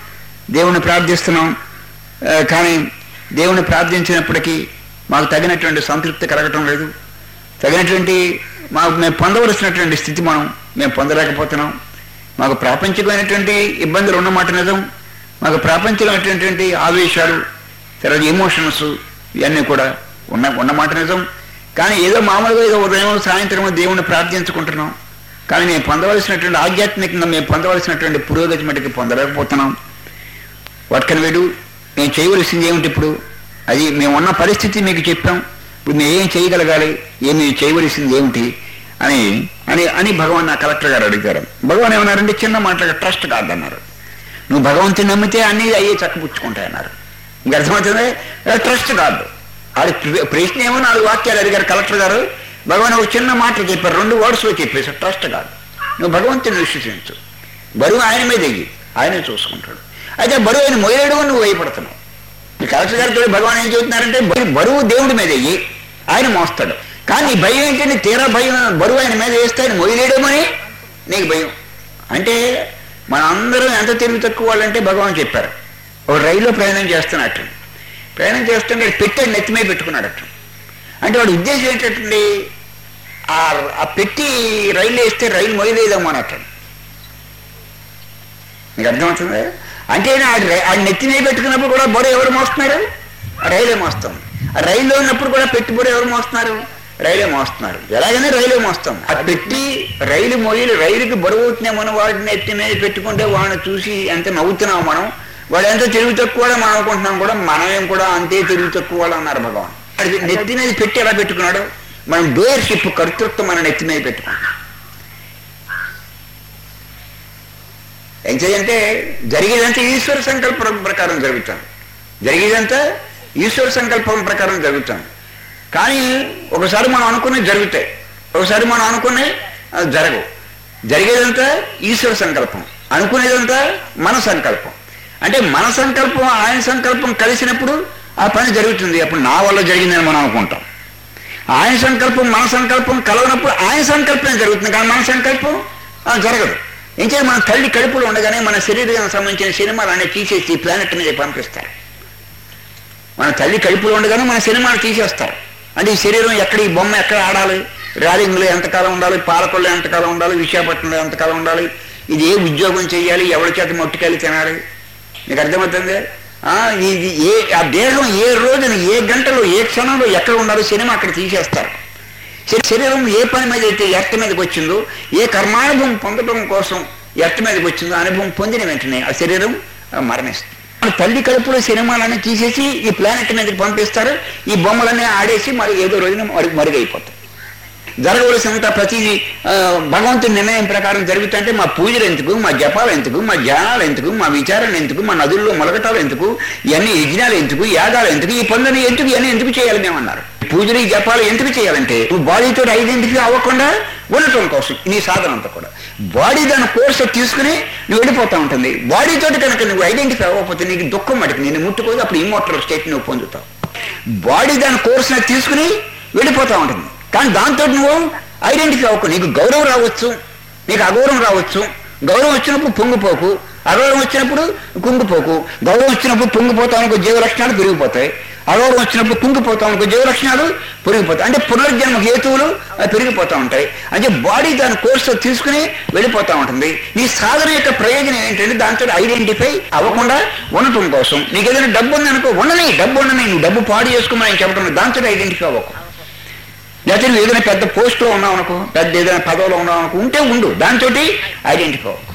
దేవుణ్ణి ప్రార్థిస్తున్నాం ఆ, కానీ దేవుణ్ణి ప్రార్థించినప్పటికీ మాకు తగినటువంటి సంతృప్తి కలగటం లేదు తగినటువంటి మాకు మేము పొందవలసినటువంటి స్థితి మనం మేము పొందలేకపోతున్నాం మాకు ప్రాపంచికమైనటువంటి ఇబ్బందులు ఉన్నమాట నిజం మాకు ప్రాపంచికమైనటువంటి ఆవేశాలు తర్వాత ఎమోషన్స్ ఇవన్నీ కూడా ఉన్న ఉన్నమాట నిజం కానీ ఏదో మామూలుగా ఏదో ఉదయం సాయంత్రం దేవుణ్ణి ప్రార్థించుకుంటున్నాం కానీ మేము పొందవలసినటువంటి ఆధ్యాత్మికంగా మేము పొందవలసినటువంటి పురోగతి మటుకు పొందలేకపోతున్నాం వాట్ కెన్ వీడు మేము చేయవలసింది ఏమిటి ఇప్పుడు అది మేము ఉన్న పరిస్థితి మీకు చెప్పాం ఇప్పుడు మేము ఏం చేయగలగాలి ఏమి చేయవలసింది ఏమిటి అని అని అని భగవాన్ ఆ కలెక్టర్ గారు అడిగారు భగవాన్ ఏమన్నారంటే చిన్న మాటగా ట్రస్ట్ కాదన్నారు నువ్వు భగవంతుని నమ్మితే అన్నీ అయ్యే చక్కపుచ్చుకుంటాయన్నారు ఇంకా అర్థమవుతుంది ట్రస్ట్ కాదు అది ప్రశ్న ఏమో నాలుగు వాక్యాలు అడిగారు కలెక్టర్ గారు భగవాన్ ఒక చిన్న మాటలు చెప్పారు రెండు వర్డ్స్లో చెప్పేసి ట్రస్ట్ కాదు నువ్వు భగవంతుని విశ్వసించు బరువు ఆయన మీద ఎయ్యి ఆయనే చూసుకుంటాడు అయితే బరువు ఆయన మొయ్యడు నువ్వు భయపడుతున్నావు ఈ కలెక్టర్ గారితో భగవాన్ ఏం చెబుతున్నారంటే బరువు- బరువు దేవుడి మీద ఎయ్యి ఆయన మోస్తాడు కానీ నీ భయం ఏంటంటే తీరా భయం బరువు ఆయన మీద వేస్తే ఆయన మొయ్యలేడేమని నీకు భయం అంటే మన అందరం ఎంత తెలివి తక్కువ వాళ్ళంటే భగవాన్ చెప్పారు ఒక రైల్లో ప్రయాణం చేస్తున్నట్టు ప్రయాణం చేస్తుంటే పెట్టాడు నెత్తి మీద పెట్టుకున్నాడట అంటే వాడి ఉద్దేశం ఏంటంటే ఆ ఆ పెట్టి రైలు వేస్తే రైలు మొయ్యలేదేమో అన్నట్టు మీకు అర్థమవుతుంది అంటే ఆడి రై- ఆడి నెత్తి మీద పెట్టుకున్నప్పుడు కూడా బరువు ఎవరు మోస్తున్నారు ఆ రైలే మోస్తాం ఆ రైల్లో ఉన్నప్పుడు కూడా పెట్టి బరువు ఎవరు మోస్తున్నారు రైలే మోస్తున్నారు ఎలాగైనా రైలే మోస్తాం ఆ పెట్టి రైలు మొయ్యలు రైలుకి బరువు అవుతున్నాయి మనం వాడిని నెత్తి మీద పెట్టుకుంటే వాడిని చూసి ఎంత నవ్వుతున్నాం మనం వాడు ఎంత తెలివి తక్కువ వాడో మనం అనుకుంటున్నాం కూడా మనమేం కూడా అంతే తెలివి తక్కువ వాళ్ళు అన్నారు భగవాన్ వాడి నెత్తి మీద పెట్టి ఎలా పెట్టుకున్నాడు మనం డోయర్షిప్ కర్తృత్వం మన నెత్తి మీద పెట్టుకున్నాం ఏం చేయంటే జరిగేదంతా ఈశ్వర సంకల్పం ప్రకారం జరుగుతాం జరిగేదంతా ఈశ్వర సంకల్పం ప్రకారం జరుగుతాం కానీ ఒకసారి మనం అనుకున్నవి జరుగుతాయి ఒకసారి మనం అనుకున్నవి ఆ, జరగవు జరిగేదంతా ఈశ్వర సంకల్పం అనుకునేదంతా మన సంకల్పం అంటే మన సంకల్పం ఆయన సంకల్పం కలిసినప్పుడు ఆ పని జరుగుతుంది అప్పుడు నా వల్ల జరిగిందని మనం అనుకుంటాం ఆయన సంకల్పం మన సంకల్పం కలవనప్పుడు ఆయన సంకల్పం జరుగుతుంది కానీ మన సంకల్పం ఆ, జరగదు ఏం చేయాలి మన తల్లి కడుపులో ఉండగానే మన శరీరానికి సంబంధించిన సినిమాలు అన్నీ తీసేసి ఈ ప్లానెట్ మీద పంపిస్తారు మన తల్లి కడుపులో ఉండగానే మన సినిమాలు తీసేస్తారు అంటే ఈ శరీరం ఎక్కడ ఈ బొమ్మ ఎక్కడ ఆడాలి రాలింగ్లో ఎంతకాలం ఉండాలి పాలకొల్లో ఎంతకాలం ఉండాలి విశాఖపట్నంలో ఎంతకాలం ఉండాలి ఇది ఏ ఉద్యోగం చేయాలి ఎవరి చేత మొట్టుకెళ్ళి తినాలి మీకు అర్థమవుతుంది ఆ, ఇది ఏ ఆ దేహం ఏ రోజున ఏ గంటలో ఏ క్షణంలో ఎక్కడ ఉండాలో సినిమా అక్కడ తీసేస్తారు శరీ- శరీరం ఏ పని మీద అయితే ఎర్త మీదకి వచ్చిందో ఏ కర్మానుభవం పొందడం కోసం ఎర్త మీదకి వచ్చిందో అనుభవం పొందిన వెంటనే ఆ శరీరం ఆ, మరణిస్తుంది మన తల్లి కడుపులో సినిమాలన్నీ తీసేసి ఈ ప్లానెట్ మీదకి పంపిస్తారు ఈ బొమ్మలన్నీ ఆడేసి మరి ఏదో రోజున మరి మరుగైపోతాయి జరగవలసినంత ప్రతి ఆ, భగవంతుని నిర్ణయం ప్రకారం జరుగుతుంటే మా పూజలు ఎందుకు మా జపాలు ఎందుకు మా ధ్యానాలు ఎందుకు మా విచారణ ఎందుకు మా నదుల్లో మొలగటాలు ఎందుకు ఇవన్నీ యజ్ఞాలు ఎందుకు యాగాలు ఎందుకు ఈ పనులని ఎందుకు ఇవన్నీ ఎందుకు చేయాలి మేము అన్నారు పూజలు ఈ జపాలు ఎందుకు చేయాలంటే నువ్వు బాడీతో ఐడెంటిఫై అవ్వకుండా ఉండటం కోసం నీ సాధన అంతా కూడా బాడీ దాని కోర్సు తీసుకుని నువ్వు వెళ్ళిపోతా ఉంటుంది బాడీతో కనుక నువ్వు ఐడెంటిఫై అవ్వకపోతే నీకు దుఃఖం మటుకు నేను ముట్టుకోదు అప్పుడు ఇమ్మోటల్ స్టేట్ నువ్వు పొందుతావు బాడీ దాని కోర్సుని తీసుకుని వెళ్ళిపోతా ఉంటుంది కానీ దాంతో నువ్వు ఐడెంటిఫై అవ్వకు నీకు గౌరవం రావచ్చు నీకు అగౌరవం రావచ్చు గౌరవం వచ్చినప్పుడు పొంగిపోకు అగౌరవం వచ్చినప్పుడు కుంగిపోకు గౌరవం వచ్చినప్పుడు పొంగిపోతావు అనుకో జీవ లక్షణాలు పెరిగిపోతాయి అగౌరవం వచ్చినప్పుడు కుంగిపోతాం అనుకో జీవ లక్షణాలు పెరిగిపోతాయి అంటే పునర్జన్మ హేతువులు అవి పెరిగిపోతూ ఉంటాయి అంటే బాడీ దాని కోర్సు తీసుకుని వెళ్ళిపోతూ ఉంటుంది నీ సాధన యొక్క ప్రయోజనం ఏంటంటే దాంతో ఐడెంటిఫై అవ్వకుండా ఉండటం కోసం నీకు ఏదైనా డబ్బు ఉందనుకో ఉండని డబ్బు ఉండని నువ్వు డబ్బు పాడు చేసుకోమని చెప్పడం లేదు. దాంతో ఐడెంటిఫై అవ్వకు లేకపోతే నువ్వు ఏదైనా పెద్ద పోస్ట్లో ఉన్నావు అనుకో పెద్ద ఏదైనా పదవిలో ఉన్నావు అనుకో ఉంటే ఉండు దాంతో ఐడెంటిఫై అవ్వకు